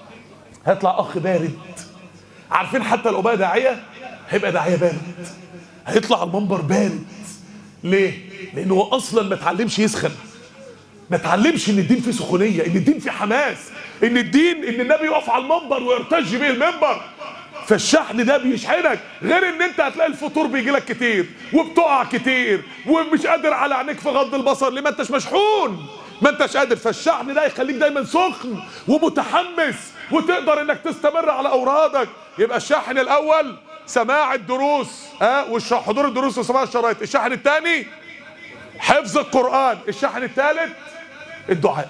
هيطلع أخ بارد عارفين حتى لو بقى داعية هيبقى داعية بارد هيطلع على المنبر بارد ليه؟ لأنه هو أصلا ما اتعلمش يسخن ما اتعلمش إن الدين فيه سخونية إن الدين فيه حماس إن الدين إن النبي يقف على المنبر ويرتج به المنبر فالشحن ده بيشحنك غير ان انت هتلاقي الفطور بيجي لك كتير وبتقع كتير ومش قادر على عينيك في غض البصر ليه ما انتش مشحون ما انتش قادر فالشحن ده يخليك دايما سخن ومتحمس وتقدر انك تستمر على اورادك يبقى الشاحن الاول سماع الدروس ها أه؟ وحضور الدروس وسماع الشرايط الشاحن الثاني حفظ القران الشاحن الثالث الدعاء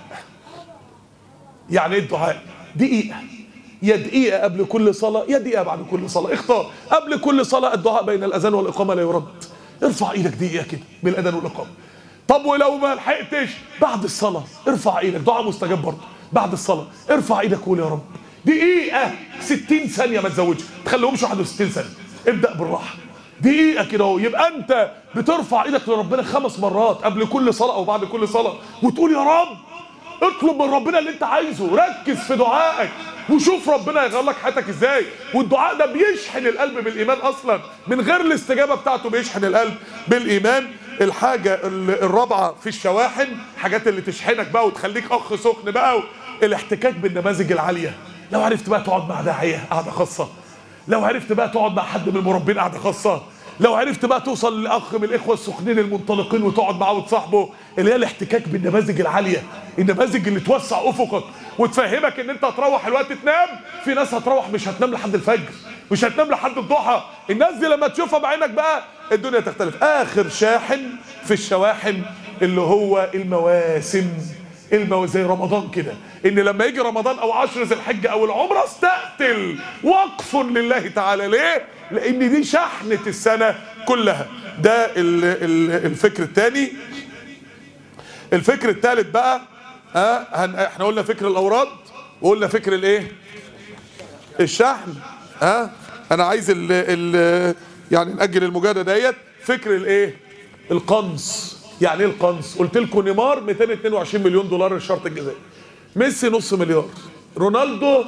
يعني ايه الدعاء دقيقه يا دقيقة قبل كل صلاة يا دقيقة بعد كل صلاة اختار قبل كل صلاة الدعاء بين الأذان والإقامة لا يرد ارفع ايدك دقيقة كده بين الأذان والإقامة طب ولو ما لحقتش بعد الصلاة ارفع ايدك دعاء مستجاب برضه بعد الصلاة ارفع ايدك وقول يا رب دقيقة 60 ثانية ما تزودش تخليهمش 61 ثانية ابدأ بالراحة دقيقة كده اهو يبقى أنت بترفع ايدك لربنا خمس مرات قبل كل صلاة أو بعد كل صلاة وتقول يا رب اطلب من ربنا اللي انت عايزه ركز في دعائك وشوف ربنا يغير لك حياتك ازاي والدعاء ده بيشحن القلب بالايمان اصلا من غير الاستجابه بتاعته بيشحن القلب بالايمان الحاجه الرابعه في الشواحن حاجات اللي تشحنك بقى وتخليك اخ سخن بقى الاحتكاك بالنماذج العاليه لو عرفت بقى تقعد مع داعيه قعده خاصه لو عرفت بقى تقعد مع حد من المربين قعده خاصه لو عرفت بقى توصل لاخ من الاخوه السخنين المنطلقين وتقعد معاه وتصاحبه اللي هي الاحتكاك بالنماذج العاليه النماذج اللي توسع افقك وتفهمك ان انت هتروح الوقت تنام في ناس هتروح مش هتنام لحد الفجر مش هتنام لحد الضحى الناس دي لما تشوفها بعينك بقى الدنيا تختلف اخر شاحن في الشواحن اللي هو المواسم المو زي رمضان كده ان لما يجي رمضان او عشر ذي الحجه او العمره استقتل وقف لله تعالى ليه لان دي شحنه السنه كلها ده ال ال الفكر الثاني الفكر الثالث بقى ها هن احنا قلنا فكر الاوراد وقلنا فكر الايه الشحن ها انا عايز ال ال يعني ناجل المجادله ديت فكر الايه القنص يعني ايه القنص قلت لكم نيمار 222 مليون دولار الشرط الجزائي ميسي نص مليار رونالدو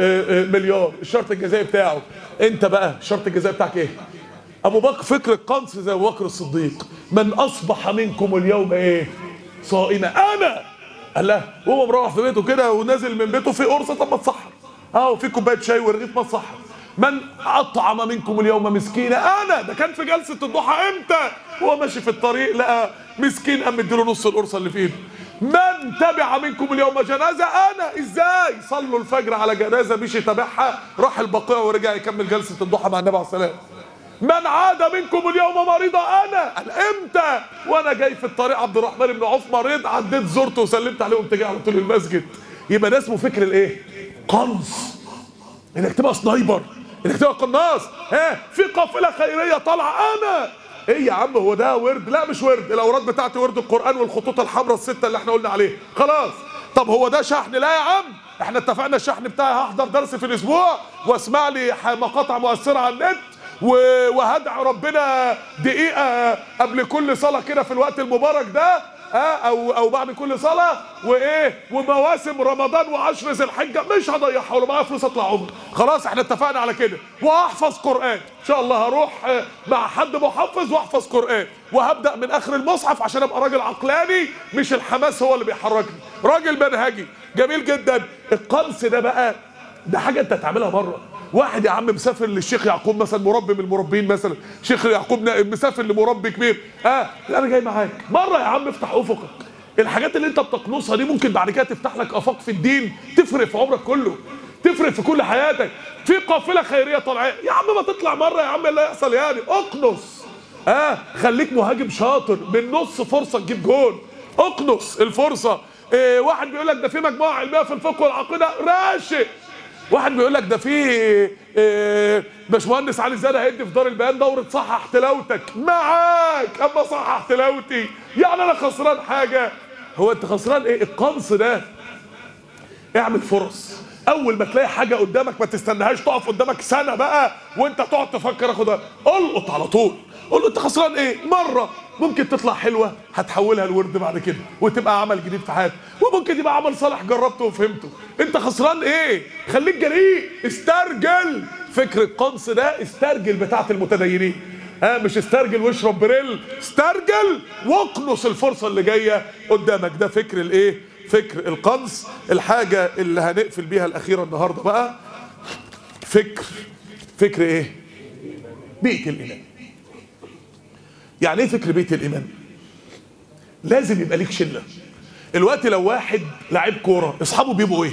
مليار الشرط الجزائي بتاعه انت بقى الشرط الجزائي بتاعك ايه ابو بكر فكر القنص زي ابو بكر الصديق من اصبح منكم اليوم ايه صائما انا قال لا هو مروح في بيته كده ونازل من بيته في قرصه طب ما تصحر اه وفي كوبايه شاي ورغيف ما تصحر من اطعم منكم اليوم مسكينا انا ده كان في جلسه الضحى امتى وهو ماشي في الطريق لقى مسكين قام مديله نص القرصه اللي في ايده من تبع منكم اليوم جنازه انا ازاي صلوا الفجر على جنازه مشي تابعها راح البقيع ورجع يكمل جلسه الضحى مع النبي عليه الصلاه والسلام من عاد منكم اليوم مريضا انا قال امتى وانا جاي في الطريق عبد الرحمن بن عوف مريض عديت زرته وسلمت عليه وقمت جاي على طول المسجد يبقى ده اسمه فكر الايه قنص انك تبقى سنايبر انك تبقى قناص ها في قافله خيريه طالعه انا ايه يا عم هو ده ورد لا مش ورد الاوراد بتاعتي ورد القران والخطوط الحمراء السته اللي احنا قلنا عليه خلاص طب هو ده شحن لا يا عم احنا اتفقنا الشحن بتاعي هحضر درس في الاسبوع واسمع لي مقاطع مؤثره على النت وهدعي ربنا دقيقه قبل كل صلاه كده في الوقت المبارك ده ها او او بعد كل صلاه وايه ومواسم رمضان وعشر ذي الحجه مش هضيعها ولو معايا فلوس اطلع عمره خلاص احنا اتفقنا على كده وهحفظ قران ان شاء الله هروح مع حد محفظ واحفظ قران وهبدا من اخر المصحف عشان ابقى راجل عقلاني مش الحماس هو اللي بيحركني راجل منهجي جميل جدا القنص ده بقى ده حاجه انت تعملها مره واحد يا عم مسافر للشيخ يعقوب مثلا مربي من المربين مثلا شيخ يعقوب مسافر لمربي كبير اه لا انا جاي معاك مره يا عم افتح افقك الحاجات اللي انت بتقنصها دي ممكن بعد كده تفتح لك افاق في الدين تفرق في عمرك كله تفرق في كل حياتك في قافله خيريه طالعه يا عم ما تطلع مره يا عم اللي هيحصل يعني اقنص اه خليك مهاجم شاطر من نص فرصه تجيب جول اقنص الفرصه إيه واحد بيقول لك ده في مجموعه علميه في الفقه والعقيده راشق واحد بيقول لك ده في إيه باشمهندس علي زاد هيدي في دار البيان دوره صحح تلاوتك معاك اما صحح تلاوتي يعني انا خسران حاجه هو انت خسران ايه القنص ده اعمل فرص اول ما تلاقي حاجه قدامك ما تستناهاش تقف قدامك سنه بقى وانت تقعد تفكر اخدها القط على طول قول له انت خسران ايه مره ممكن تطلع حلوه هتحولها لورد بعد كده وتبقى عمل جديد في حياتك وممكن يبقى عمل صالح جربته وفهمته انت خسران ايه خليك جريء استرجل فكر القنص ده استرجل بتاعه المتدينين ها مش استرجل واشرب بريل استرجل واقنص الفرصه اللي جايه قدامك ده فكر الايه فكر القنص الحاجه اللي هنقفل بيها الاخيره النهارده بقى فكر فكر ايه بيئه الايمان يعني ايه فكر بيت الايمان لازم يبقى ليك شله الوقت لو واحد لعيب كوره اصحابه بيبقوا ايه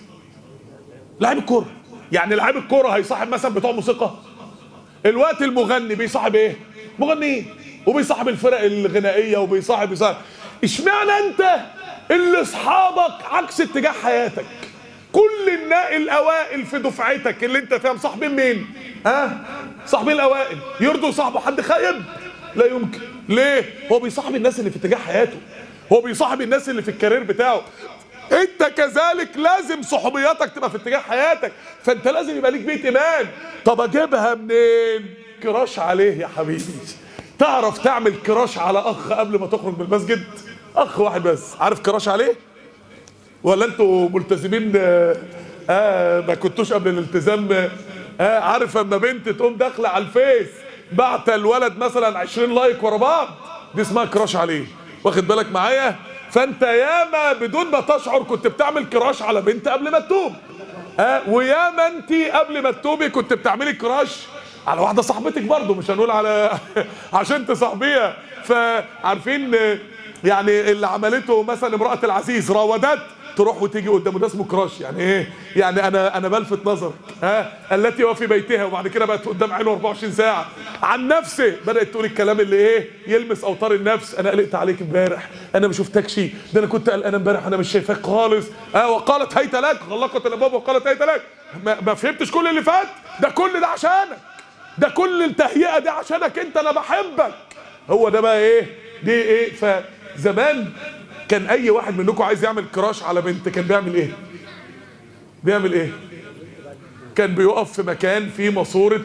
لعيب الكوره يعني لعيب الكوره هيصاحب مثلا بتوع موسيقى الوقت المغني بيصاحب ايه مغنيين وبيصاحب الفرق الغنائيه وبيصاحب بيصاحب اشمعنى انت اللي اصحابك عكس اتجاه حياتك كل النا الاوائل في دفعتك اللي انت فيها مصاحبين مين ها صاحبين الاوائل يرضوا صاحبه حد خايب لا يمكن ليه هو بيصاحب الناس اللي في اتجاه حياته هو بيصاحب الناس اللي في الكارير بتاعه انت كذلك لازم صحوبياتك تبقى في اتجاه حياتك فانت لازم يبقى ليك بيت ايمان طب اجيبها منين كراش عليه يا حبيبي تعرف تعمل كراش على اخ قبل ما تخرج من المسجد اخ واحد بس عارف كراش عليه ولا انتوا ملتزمين آه, آه ما كنتوش قبل الالتزام آه عارف اما بنت تقوم داخله على الفيس بعت الولد مثلا 20 لايك ورا بعض دي اسمها كراش عليه واخد بالك معايا فانت ياما بدون ما تشعر كنت بتعمل كراش على بنت قبل ما تتوب ها وياما انت قبل ما تتوبي كنت بتعملي كراش على واحده صاحبتك برضه مش هنقول على عشان تصاحبيها فعارفين يعني اللي عملته مثلا امراه العزيز راودت تروح وتيجي قدامه ده اسمه كراش يعني ايه يعني انا انا بلفت نظر ها التي هو في بيتها وبعد كده بقت قدام عينه 24 ساعه عن نفسه بدات تقول الكلام اللي ايه يلمس اوتار النفس انا قلقت عليك امبارح انا ما شفتكش ده انا كنت قلقان امبارح انا مش شايفاك خالص اه وقالت هيت لك غلقت الابواب وقالت هيت لك ما, ما فهمتش كل اللي فات ده كل ده عشانك ده كل التهيئه دي عشانك انت انا بحبك هو ده بقى ايه دي ايه فزمان كان اي واحد منكم عايز يعمل كراش على بنت كان بيعمل ايه بيعمل ايه كان بيقف في مكان فيه ماسوره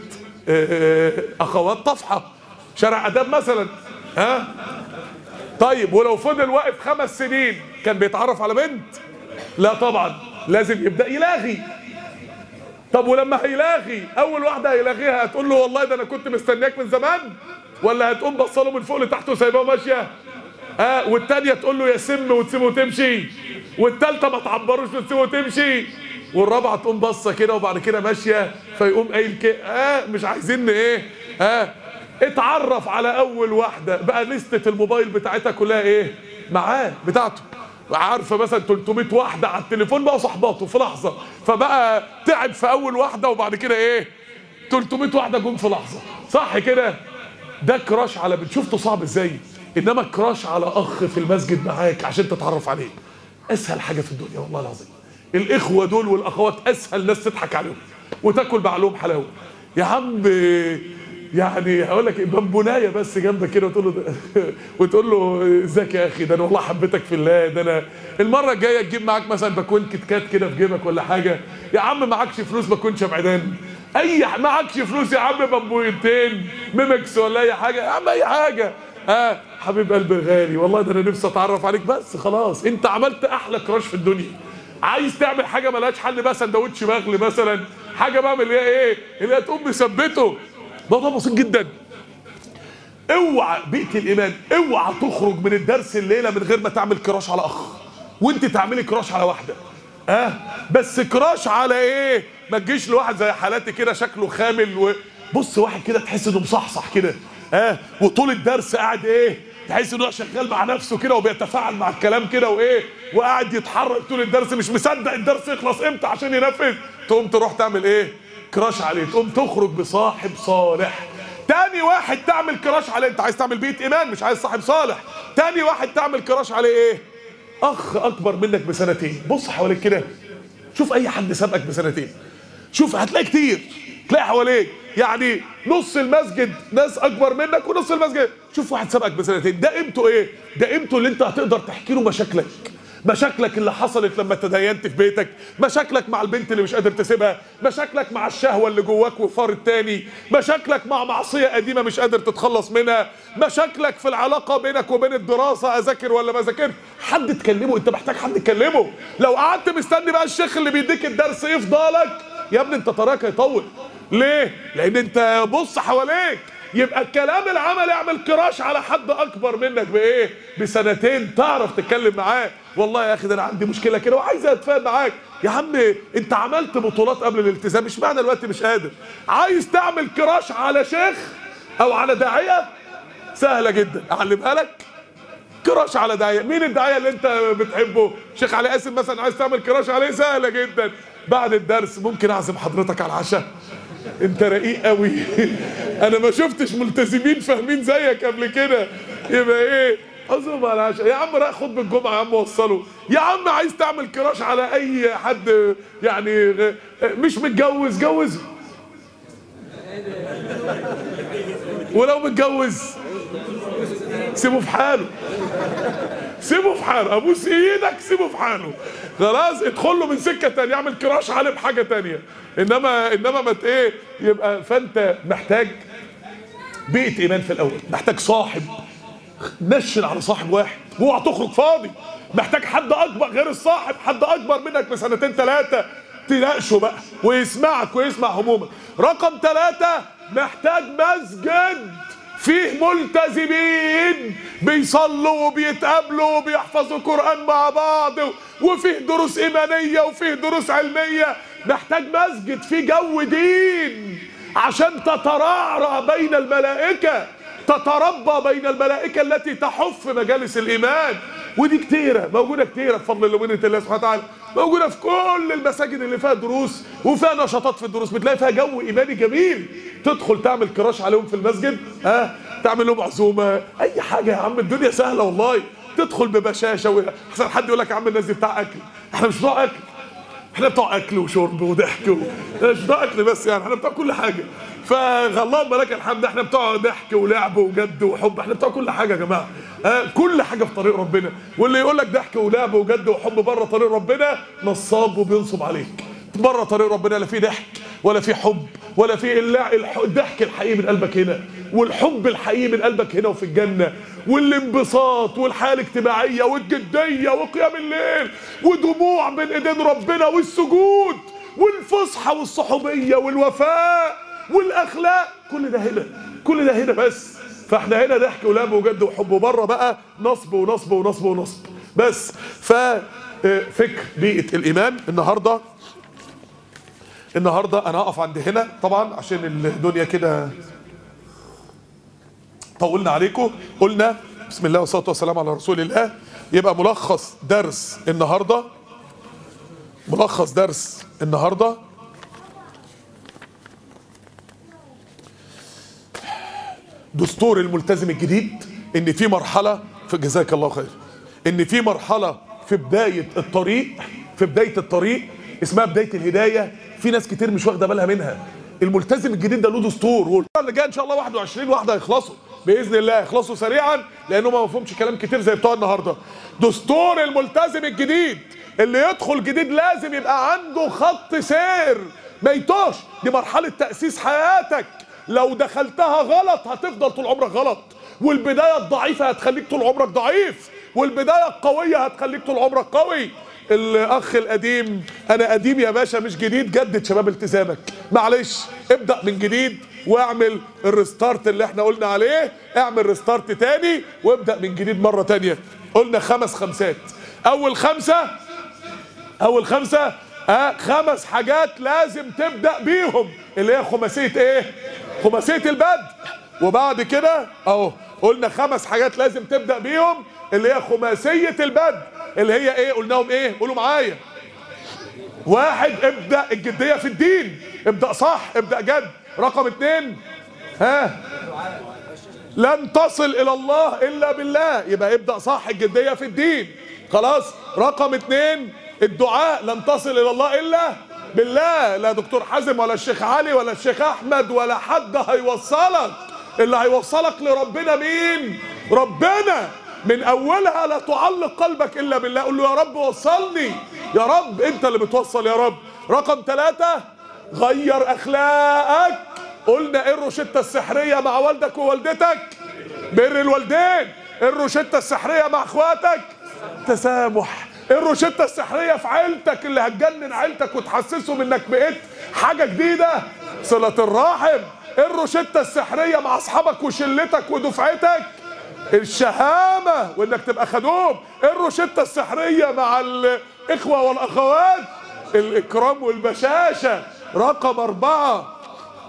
اخوات طفحه شارع اداب مثلا ها طيب ولو فضل واقف خمس سنين كان بيتعرف على بنت لا طبعا لازم يبدا يلاغي طب ولما هيلاغي اول واحده هيلاغيها هتقول له والله ده انا كنت مستنياك من زمان ولا هتقوم بصله من فوق لتحت وسايباه ماشيه اه والتانية تقول له يا سم وتسيبه وتمشي والتالتة ما تعبروش وتسيبه وتمشي والرابعة تقوم بصة كده وبعد كده ماشية فيقوم قايل كده اه مش عايزين ايه اه اتعرف على اول واحدة بقى لستة الموبايل بتاعتها كلها ايه معاه بتاعته عارفه مثلا 300 واحده على التليفون بقى صحباته في لحظه فبقى تعب في اول واحده وبعد كده ايه 300 واحده جم في لحظه صح كده ده كراش على بنت شفته صعب ازاي انما كراش على اخ في المسجد معاك عشان تتعرف عليه اسهل حاجه في الدنيا والله العظيم الاخوه دول والاخوات اسهل ناس تضحك عليهم وتاكل بعلوم حلاوه يا عم يعني هقول لك بونبونايه بس جنبك كده وتقول له وتقول له ازيك يا اخي ده انا والله حبيتك في الله ده انا المره الجايه تجيب معاك مثلا باكون كيت كات كده في جيبك ولا حاجه يا عم معكش فلوس باكون شمعدان اي معكش فلوس يا عم بامبويتين ميمكس ولا اي حاجه يا عم اي حاجه ها آه حبيب قلبي الغالي والله ده انا نفسي اتعرف عليك بس خلاص انت عملت احلى كراش في الدنيا عايز تعمل حاجه ملهاش حل بقى سندوتش بغل مثلا حاجه بقى من اللي هي ايه اللي هي تقوم مثبته الموضوع بسيط جدا اوعى بيئه الايمان اوعى تخرج من الدرس الليله من غير ما تعمل كراش على اخ وانت تعملي كراش على واحده اه بس كراش على ايه ما تجيش لواحد زي حالاتي كده شكله خامل و... بص واحد كده تحس انه مصحصح كده اه وطول الدرس قاعد ايه تحس انه شغال مع نفسه كده وبيتفاعل مع الكلام كده وايه وقاعد يتحرك طول الدرس مش مصدق الدرس يخلص امتى عشان ينفذ تقوم تروح تعمل ايه كراش عليه تقوم تخرج بصاحب صالح تاني واحد تعمل كراش عليه انت عايز تعمل بيت ايمان مش عايز صاحب صالح تاني واحد تعمل كراش عليه ايه اخ اكبر منك بسنتين بص حواليك كده شوف اي حد سابقك بسنتين شوف هتلاقي كتير تلاقي حواليك يعني نص المسجد ناس اكبر منك ونص المسجد شوف واحد سابقك بسنتين ده قيمته ايه ده قيمته اللي انت هتقدر تحكي له مشاكلك مشاكلك اللي حصلت لما تدينت في بيتك مشاكلك مع البنت اللي مش قادر تسيبها مشاكلك مع الشهوة اللي جواك وفار التاني مشاكلك مع معصية قديمة مش قادر تتخلص منها مشاكلك في العلاقة بينك وبين الدراسة أذاكر ولا ما أذاكر حد تكلمه أنت محتاج حد تكلمه لو قعدت مستني بقى الشيخ اللي بيديك الدرس يفضلك يا ابني انت طريقك يطول ليه؟ لأن أنت بص حواليك يبقى الكلام العملي اعمل كراش على حد اكبر منك بايه بسنتين تعرف تتكلم معاه والله يا اخي ده انا عندي مشكله كده وعايز اتفاهم معاك يا عم انت عملت بطولات قبل الالتزام مش معنى الوقت مش قادر عايز تعمل كراش على شيخ او على داعيه سهله جدا اعلمها لك كراش على داعيه مين الداعيه اللي انت بتحبه شيخ علي قاسم مثلا عايز تعمل كراش عليه سهله جدا بعد الدرس ممكن اعزم حضرتك على العشاء انت رقيق قوي انا ما شفتش ملتزمين فاهمين زيك قبل كده يبقى ايه عزومة على العشاء يا عم رايح خطبة الجمعة يا عم وصله يا عم عايز تعمل كراش على أي حد يعني غ- مش متجوز جوزه ولو متجوز سيبه في حاله سيبه في حاله ابوس ايدك سيبه في حاله خلاص ادخل له من سكه تانية اعمل كراش عليه بحاجه تانية انما انما ما ت- ايه يبقى فانت محتاج بيئه ايمان في الاول محتاج صاحب نشن على صاحب واحد اوعى تخرج فاضي محتاج حد اكبر غير الصاحب حد اكبر منك بسنتين ثلاثه تناقشه بقى ويسمعك ويسمع همومك رقم ثلاثة محتاج مسجد فيه ملتزمين بيصلوا وبيتقابلوا وبيحفظوا قرآن مع بعض وفيه دروس إيمانية وفيه دروس علمية محتاج مسجد فيه جو دين عشان تترعرع بين الملائكة تتربى بين الملائكة التي تحف مجالس الإيمان ودي كتيرة موجودة كتيرة بفضل الله ومنة الله سبحانه وتعالى موجودة في كل المساجد اللي فيها دروس وفيها نشاطات في الدروس بتلاقي فيها جو إيماني جميل تدخل تعمل كراش عليهم في المسجد ها تعمل لهم عزومة أي حاجة يا عم الدنيا سهلة والله تدخل ببشاشة و- احسن حد يقول لك يا عم الناس دي بتاع أكل احنا مش بتوع أكل احنا بتوع اكل وشرب وضحك و... مش بتوع اكل بس يعني احنا بتوع كل حاجه فاللهم لك الحمد احنا بتوع ضحك ولعب وجد وحب احنا بتوع كل حاجه يا جماعه اه كل حاجه في طريق ربنا واللي يقول لك ضحك ولعب وجد وحب بره طريق ربنا نصاب وبينصب عليك بره طريق ربنا لا في ضحك ولا في حب ولا في الا الح- الضحك الحقيقي من قلبك هنا والحب الحقيقي من قلبك هنا وفي الجنه والانبساط والحياه الاجتماعيه والجديه وقيام الليل ودموع بين ايدين ربنا والسجود والفصحى والصحوبيه والوفاء والاخلاق كل ده هنا كل ده هنا بس فاحنا هنا ضحك ولعب وجد وحب وبره بقى نصب ونصب ونصب ونصب بس ف آه، فكر بيئه الايمان النهارده النهارده انا هقف عند هنا طبعا عشان الدنيا كده طولنا عليكم قلنا بسم الله والصلاه والسلام على رسول الله يبقى ملخص درس النهارده ملخص درس النهارده دستور الملتزم الجديد ان في مرحله في جزاك الله خير ان في مرحله في بدايه الطريق في بدايه الطريق اسمها بدايه الهدايه في ناس كتير مش واخده بالها منها الملتزم الجديد ده له دستور والمره اللي جايه ان شاء الله 21 واحده هيخلصوا باذن الله يخلصوا سريعا لانه ما مفهومش كلام كتير زي بتوع النهارده دستور الملتزم الجديد اللي يدخل جديد لازم يبقى عنده خط سير ما يتوش دي مرحله تاسيس حياتك لو دخلتها غلط هتفضل طول عمرك غلط والبدايه الضعيفه هتخليك طول عمرك ضعيف والبدايه القويه هتخليك طول عمرك قوي الاخ القديم انا قديم يا باشا مش جديد جدد شباب التزامك معلش ابدا من جديد واعمل الريستارت اللي احنا قلنا عليه اعمل ريستارت تاني وابدا من جديد مره تانية قلنا خمس خمسات اول خمسه اول خمسه اه خمس حاجات لازم تبدا بيهم اللي هي خماسيه ايه خماسيه البدء وبعد كده اهو قلنا خمس حاجات لازم تبدا بيهم اللي هي خماسيه البدء اللي هي ايه قلناهم ايه قولوا معايا واحد ابدا الجديه في الدين ابدا صح ابدا جد رقم اتنين ها لن تصل الى الله الا بالله يبقى ابدا صح الجديه في الدين خلاص رقم اتنين الدعاء لن تصل الى الله الا بالله لا دكتور حازم ولا الشيخ علي ولا الشيخ احمد ولا حد هيوصلك اللي هيوصلك لربنا مين ربنا من اولها لا تعلق قلبك الا بالله قول له يا رب وصلني يا رب انت اللي بتوصل يا رب رقم ثلاثة غير اخلاقك قلنا ايه الروشته السحريه مع والدك ووالدتك بر الوالدين ايه الروشته السحريه مع اخواتك تسامح ايه الروشته السحريه في عيلتك اللي هتجنن عيلتك وتحسسهم انك بقيت حاجه جديده صله الرحم ايه الروشته السحريه مع اصحابك وشلتك ودفعتك الشهامه وانك تبقى خدوم ايه الروشته السحريه مع الاخوه والاخوات الاكرام والبشاشه رقم اربعه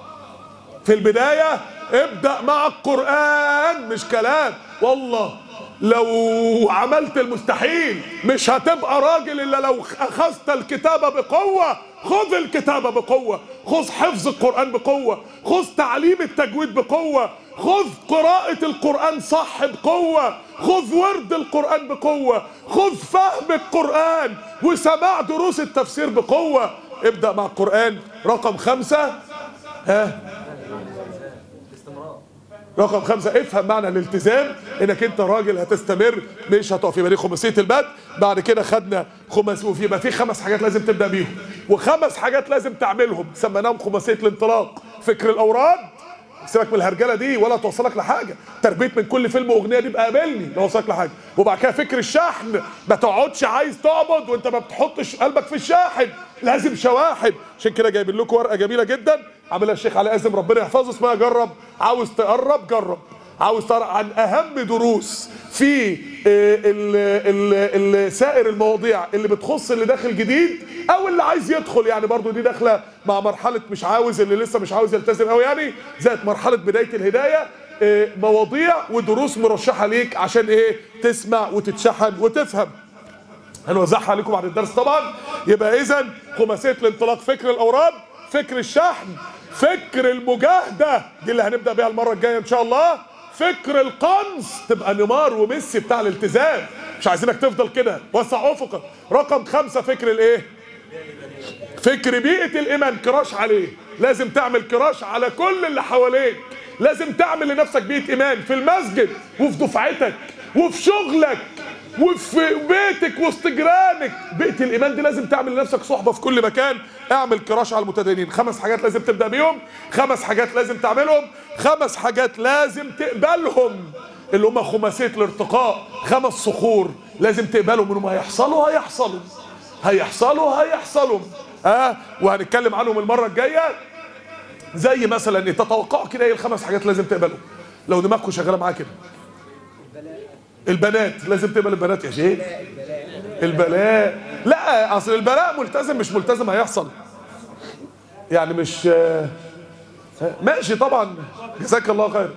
في البداية ابدأ مع القرآن مش كلام والله لو عملت المستحيل مش هتبقى راجل الا لو اخذت الكتابة بقوة خذ الكتابة بقوة خذ حفظ القرآن بقوة خذ تعليم التجويد بقوة خذ قراءة القرآن صح بقوة خذ ورد القرآن بقوة خذ فهم القرآن وسماع دروس التفسير بقوة ابدأ مع القرآن رقم خمسة ها رقم خمسة افهم معنى الالتزام انك انت راجل هتستمر مش هتقف يبقى دي خماسية البدء بعد كده خدنا خمس وفي يبقى في خمس حاجات لازم تبدأ بيهم وخمس حاجات لازم تعملهم سميناهم خماسية الانطلاق فكر الاوراد سيبك من الهرجله دي ولا توصلك لحاجه تربيت من كل فيلم واغنيه دي بقى قابلني لا وصلك لحاجه وبعد كده فكر الشحن ما تقعدش عايز تعبد وانت ما بتحطش قلبك في الشاحن لازم شواحن عشان كده جايبين لكم ورقه جميله جدا عاملها الشيخ علي قاسم ربنا يحفظه اسمها جرب عاوز تقرب جرب عاوز تعرف عن اهم دروس في آه، ال- ال- ال- سائر المواضيع اللي بتخص اللي داخل جديد او اللي عايز يدخل يعني برضو دي داخله مع مرحله مش عاوز اللي لسه مش عاوز يلتزم قوي يعني زائد مرحله بدايه الهدايه آه، مواضيع ودروس مرشحه ليك عشان ايه تسمع وتتشحن وتفهم هنوزعها عليكم بعد الدرس طبعا يبقى اذا خماسيه الانطلاق فكر الاوراد فكر الشحن فكر المجاهده دي اللي هنبدا بيها المره الجايه ان شاء الله فكر القنص تبقى نيمار وميسي بتاع الالتزام مش عايزينك تفضل كده وسع افقك رقم خمسة فكر الايه فكر بيئة الإيمان كراش عليه لازم تعمل كراش على كل اللي حواليك لازم تعمل لنفسك بيئة إيمان في المسجد وفي دفعتك وفي شغلك وفي بيتك وسط جيرانك بيئة الإيمان دي لازم تعمل لنفسك صحبة في كل مكان اعمل كراش على المتدينين خمس حاجات لازم تبدأ بيهم خمس حاجات لازم تعملهم خمس حاجات لازم تقبلهم اللي هم خماسية الارتقاء خمس صخور لازم تقبلهم انهم هيحصلوا هيحصلوا هيحصلوا هيحصلوا اه وهنتكلم عنهم المره الجايه زي مثلا ايه تتوقعوا كده ايه الخمس حاجات لازم تقبلهم لو دماغكم شغاله معايا كده البنات لازم تقبل البنات يا شيخ البلاء لا اصل البلاء ملتزم مش ملتزم هيحصل يعني مش آه، ماشي طبعا جزاك الله خير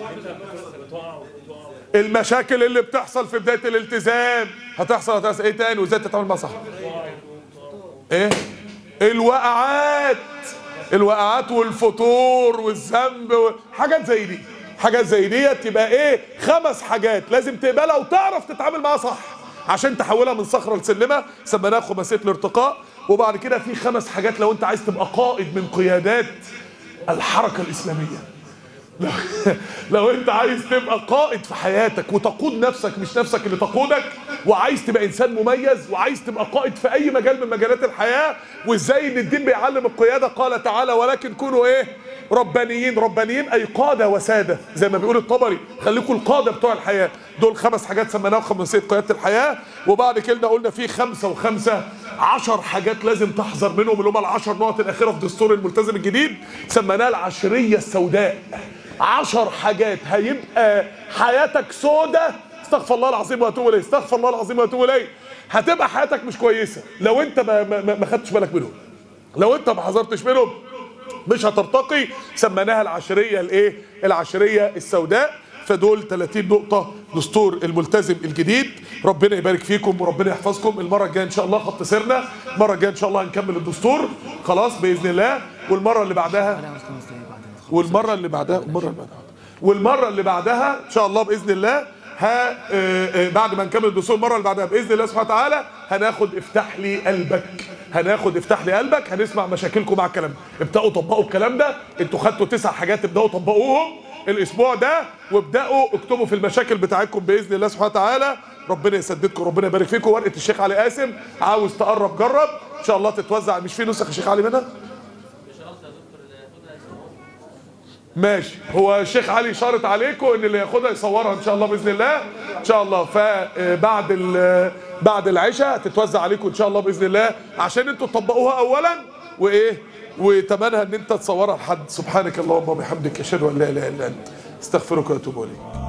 المشاكل اللي بتحصل في بدايه الالتزام هتحصل هتحصل ايه تاني وازاي تتعامل معاها صح ايه الوقعات الوقعات والفتور والذنب و- حاجات زي دي حاجات زي دي تبقى ايه خمس حاجات لازم تقبلها وتعرف تتعامل معاها صح عشان تحولها من صخره لسلمه سميناها خماسيه الارتقاء وبعد كده في خمس حاجات لو انت عايز تبقى قائد من قيادات الحركه الاسلاميه لو, لو انت عايز تبقى قائد في حياتك وتقود نفسك مش نفسك اللي تقودك وعايز تبقى انسان مميز وعايز تبقى قائد في اي مجال من مجالات الحياه وازاي ان الدين بيعلم القياده قال تعالى ولكن كونوا ايه ربانيين ربانيين اي قاده وساده زي ما بيقول الطبري خليكم القاده بتوع الحياه دول خمس حاجات سميناهم خماسيه قياده الحياه وبعد كده قلنا في خمسه وخمسه عشر حاجات لازم تحذر منهم اللي هم العشر نقط الاخيره في دستور الملتزم الجديد سميناها العشريه السوداء عشر حاجات هيبقى حياتك سودة استغفر الله العظيم واتوب اليه استغفر الله العظيم واتوب اليه هتبقى حياتك مش كويسه لو انت ما ما, ما- ما خدتش بالك منهم لو انت ما حذرتش منهم مش هترتقي سميناها العشريه الايه العشريه السوداء فدول 30 نقطة دستور الملتزم الجديد ربنا يبارك فيكم وربنا يحفظكم المرة الجاية إن شاء الله خط سيرنا المرة الجاية إن شاء الله هنكمل الدستور خلاص بإذن الله والمرة اللي بعدها والمره اللي بعدها والمره اللي بعدها والمره اللي بعدها ان شاء الله باذن الله ها آه، آه، بعد ما نكمل الدستور المره اللي بعدها باذن الله سبحانه وتعالى هناخد افتح لي قلبك هناخد افتح لي قلبك هنسمع مشاكلكم مع الكلام ده ابداوا طبقوا الكلام ده انتوا خدتوا تسع حاجات ابداوا طبقوهم الاسبوع ده وابداوا اكتبوا في المشاكل بتاعتكم باذن الله سبحانه وتعالى ربنا يسددكم ربنا يبارك فيكم ورقه الشيخ علي قاسم عاوز تقرب جرب ان شاء الله تتوزع مش في نسخ الشيخ علي منها ماشي هو الشيخ علي شارط عليكم ان اللي ياخدها يصورها ان شاء الله باذن الله ان شاء الله فبعد ال- بعد العشاء هتتوزع عليكم ان شاء الله باذن الله عشان انتوا تطبقوها اولا وايه وتمنها ان انت تصورها لحد سبحانك اللهم وبحمدك اشهد ان لا اله الا انت استغفرك واتوب اليك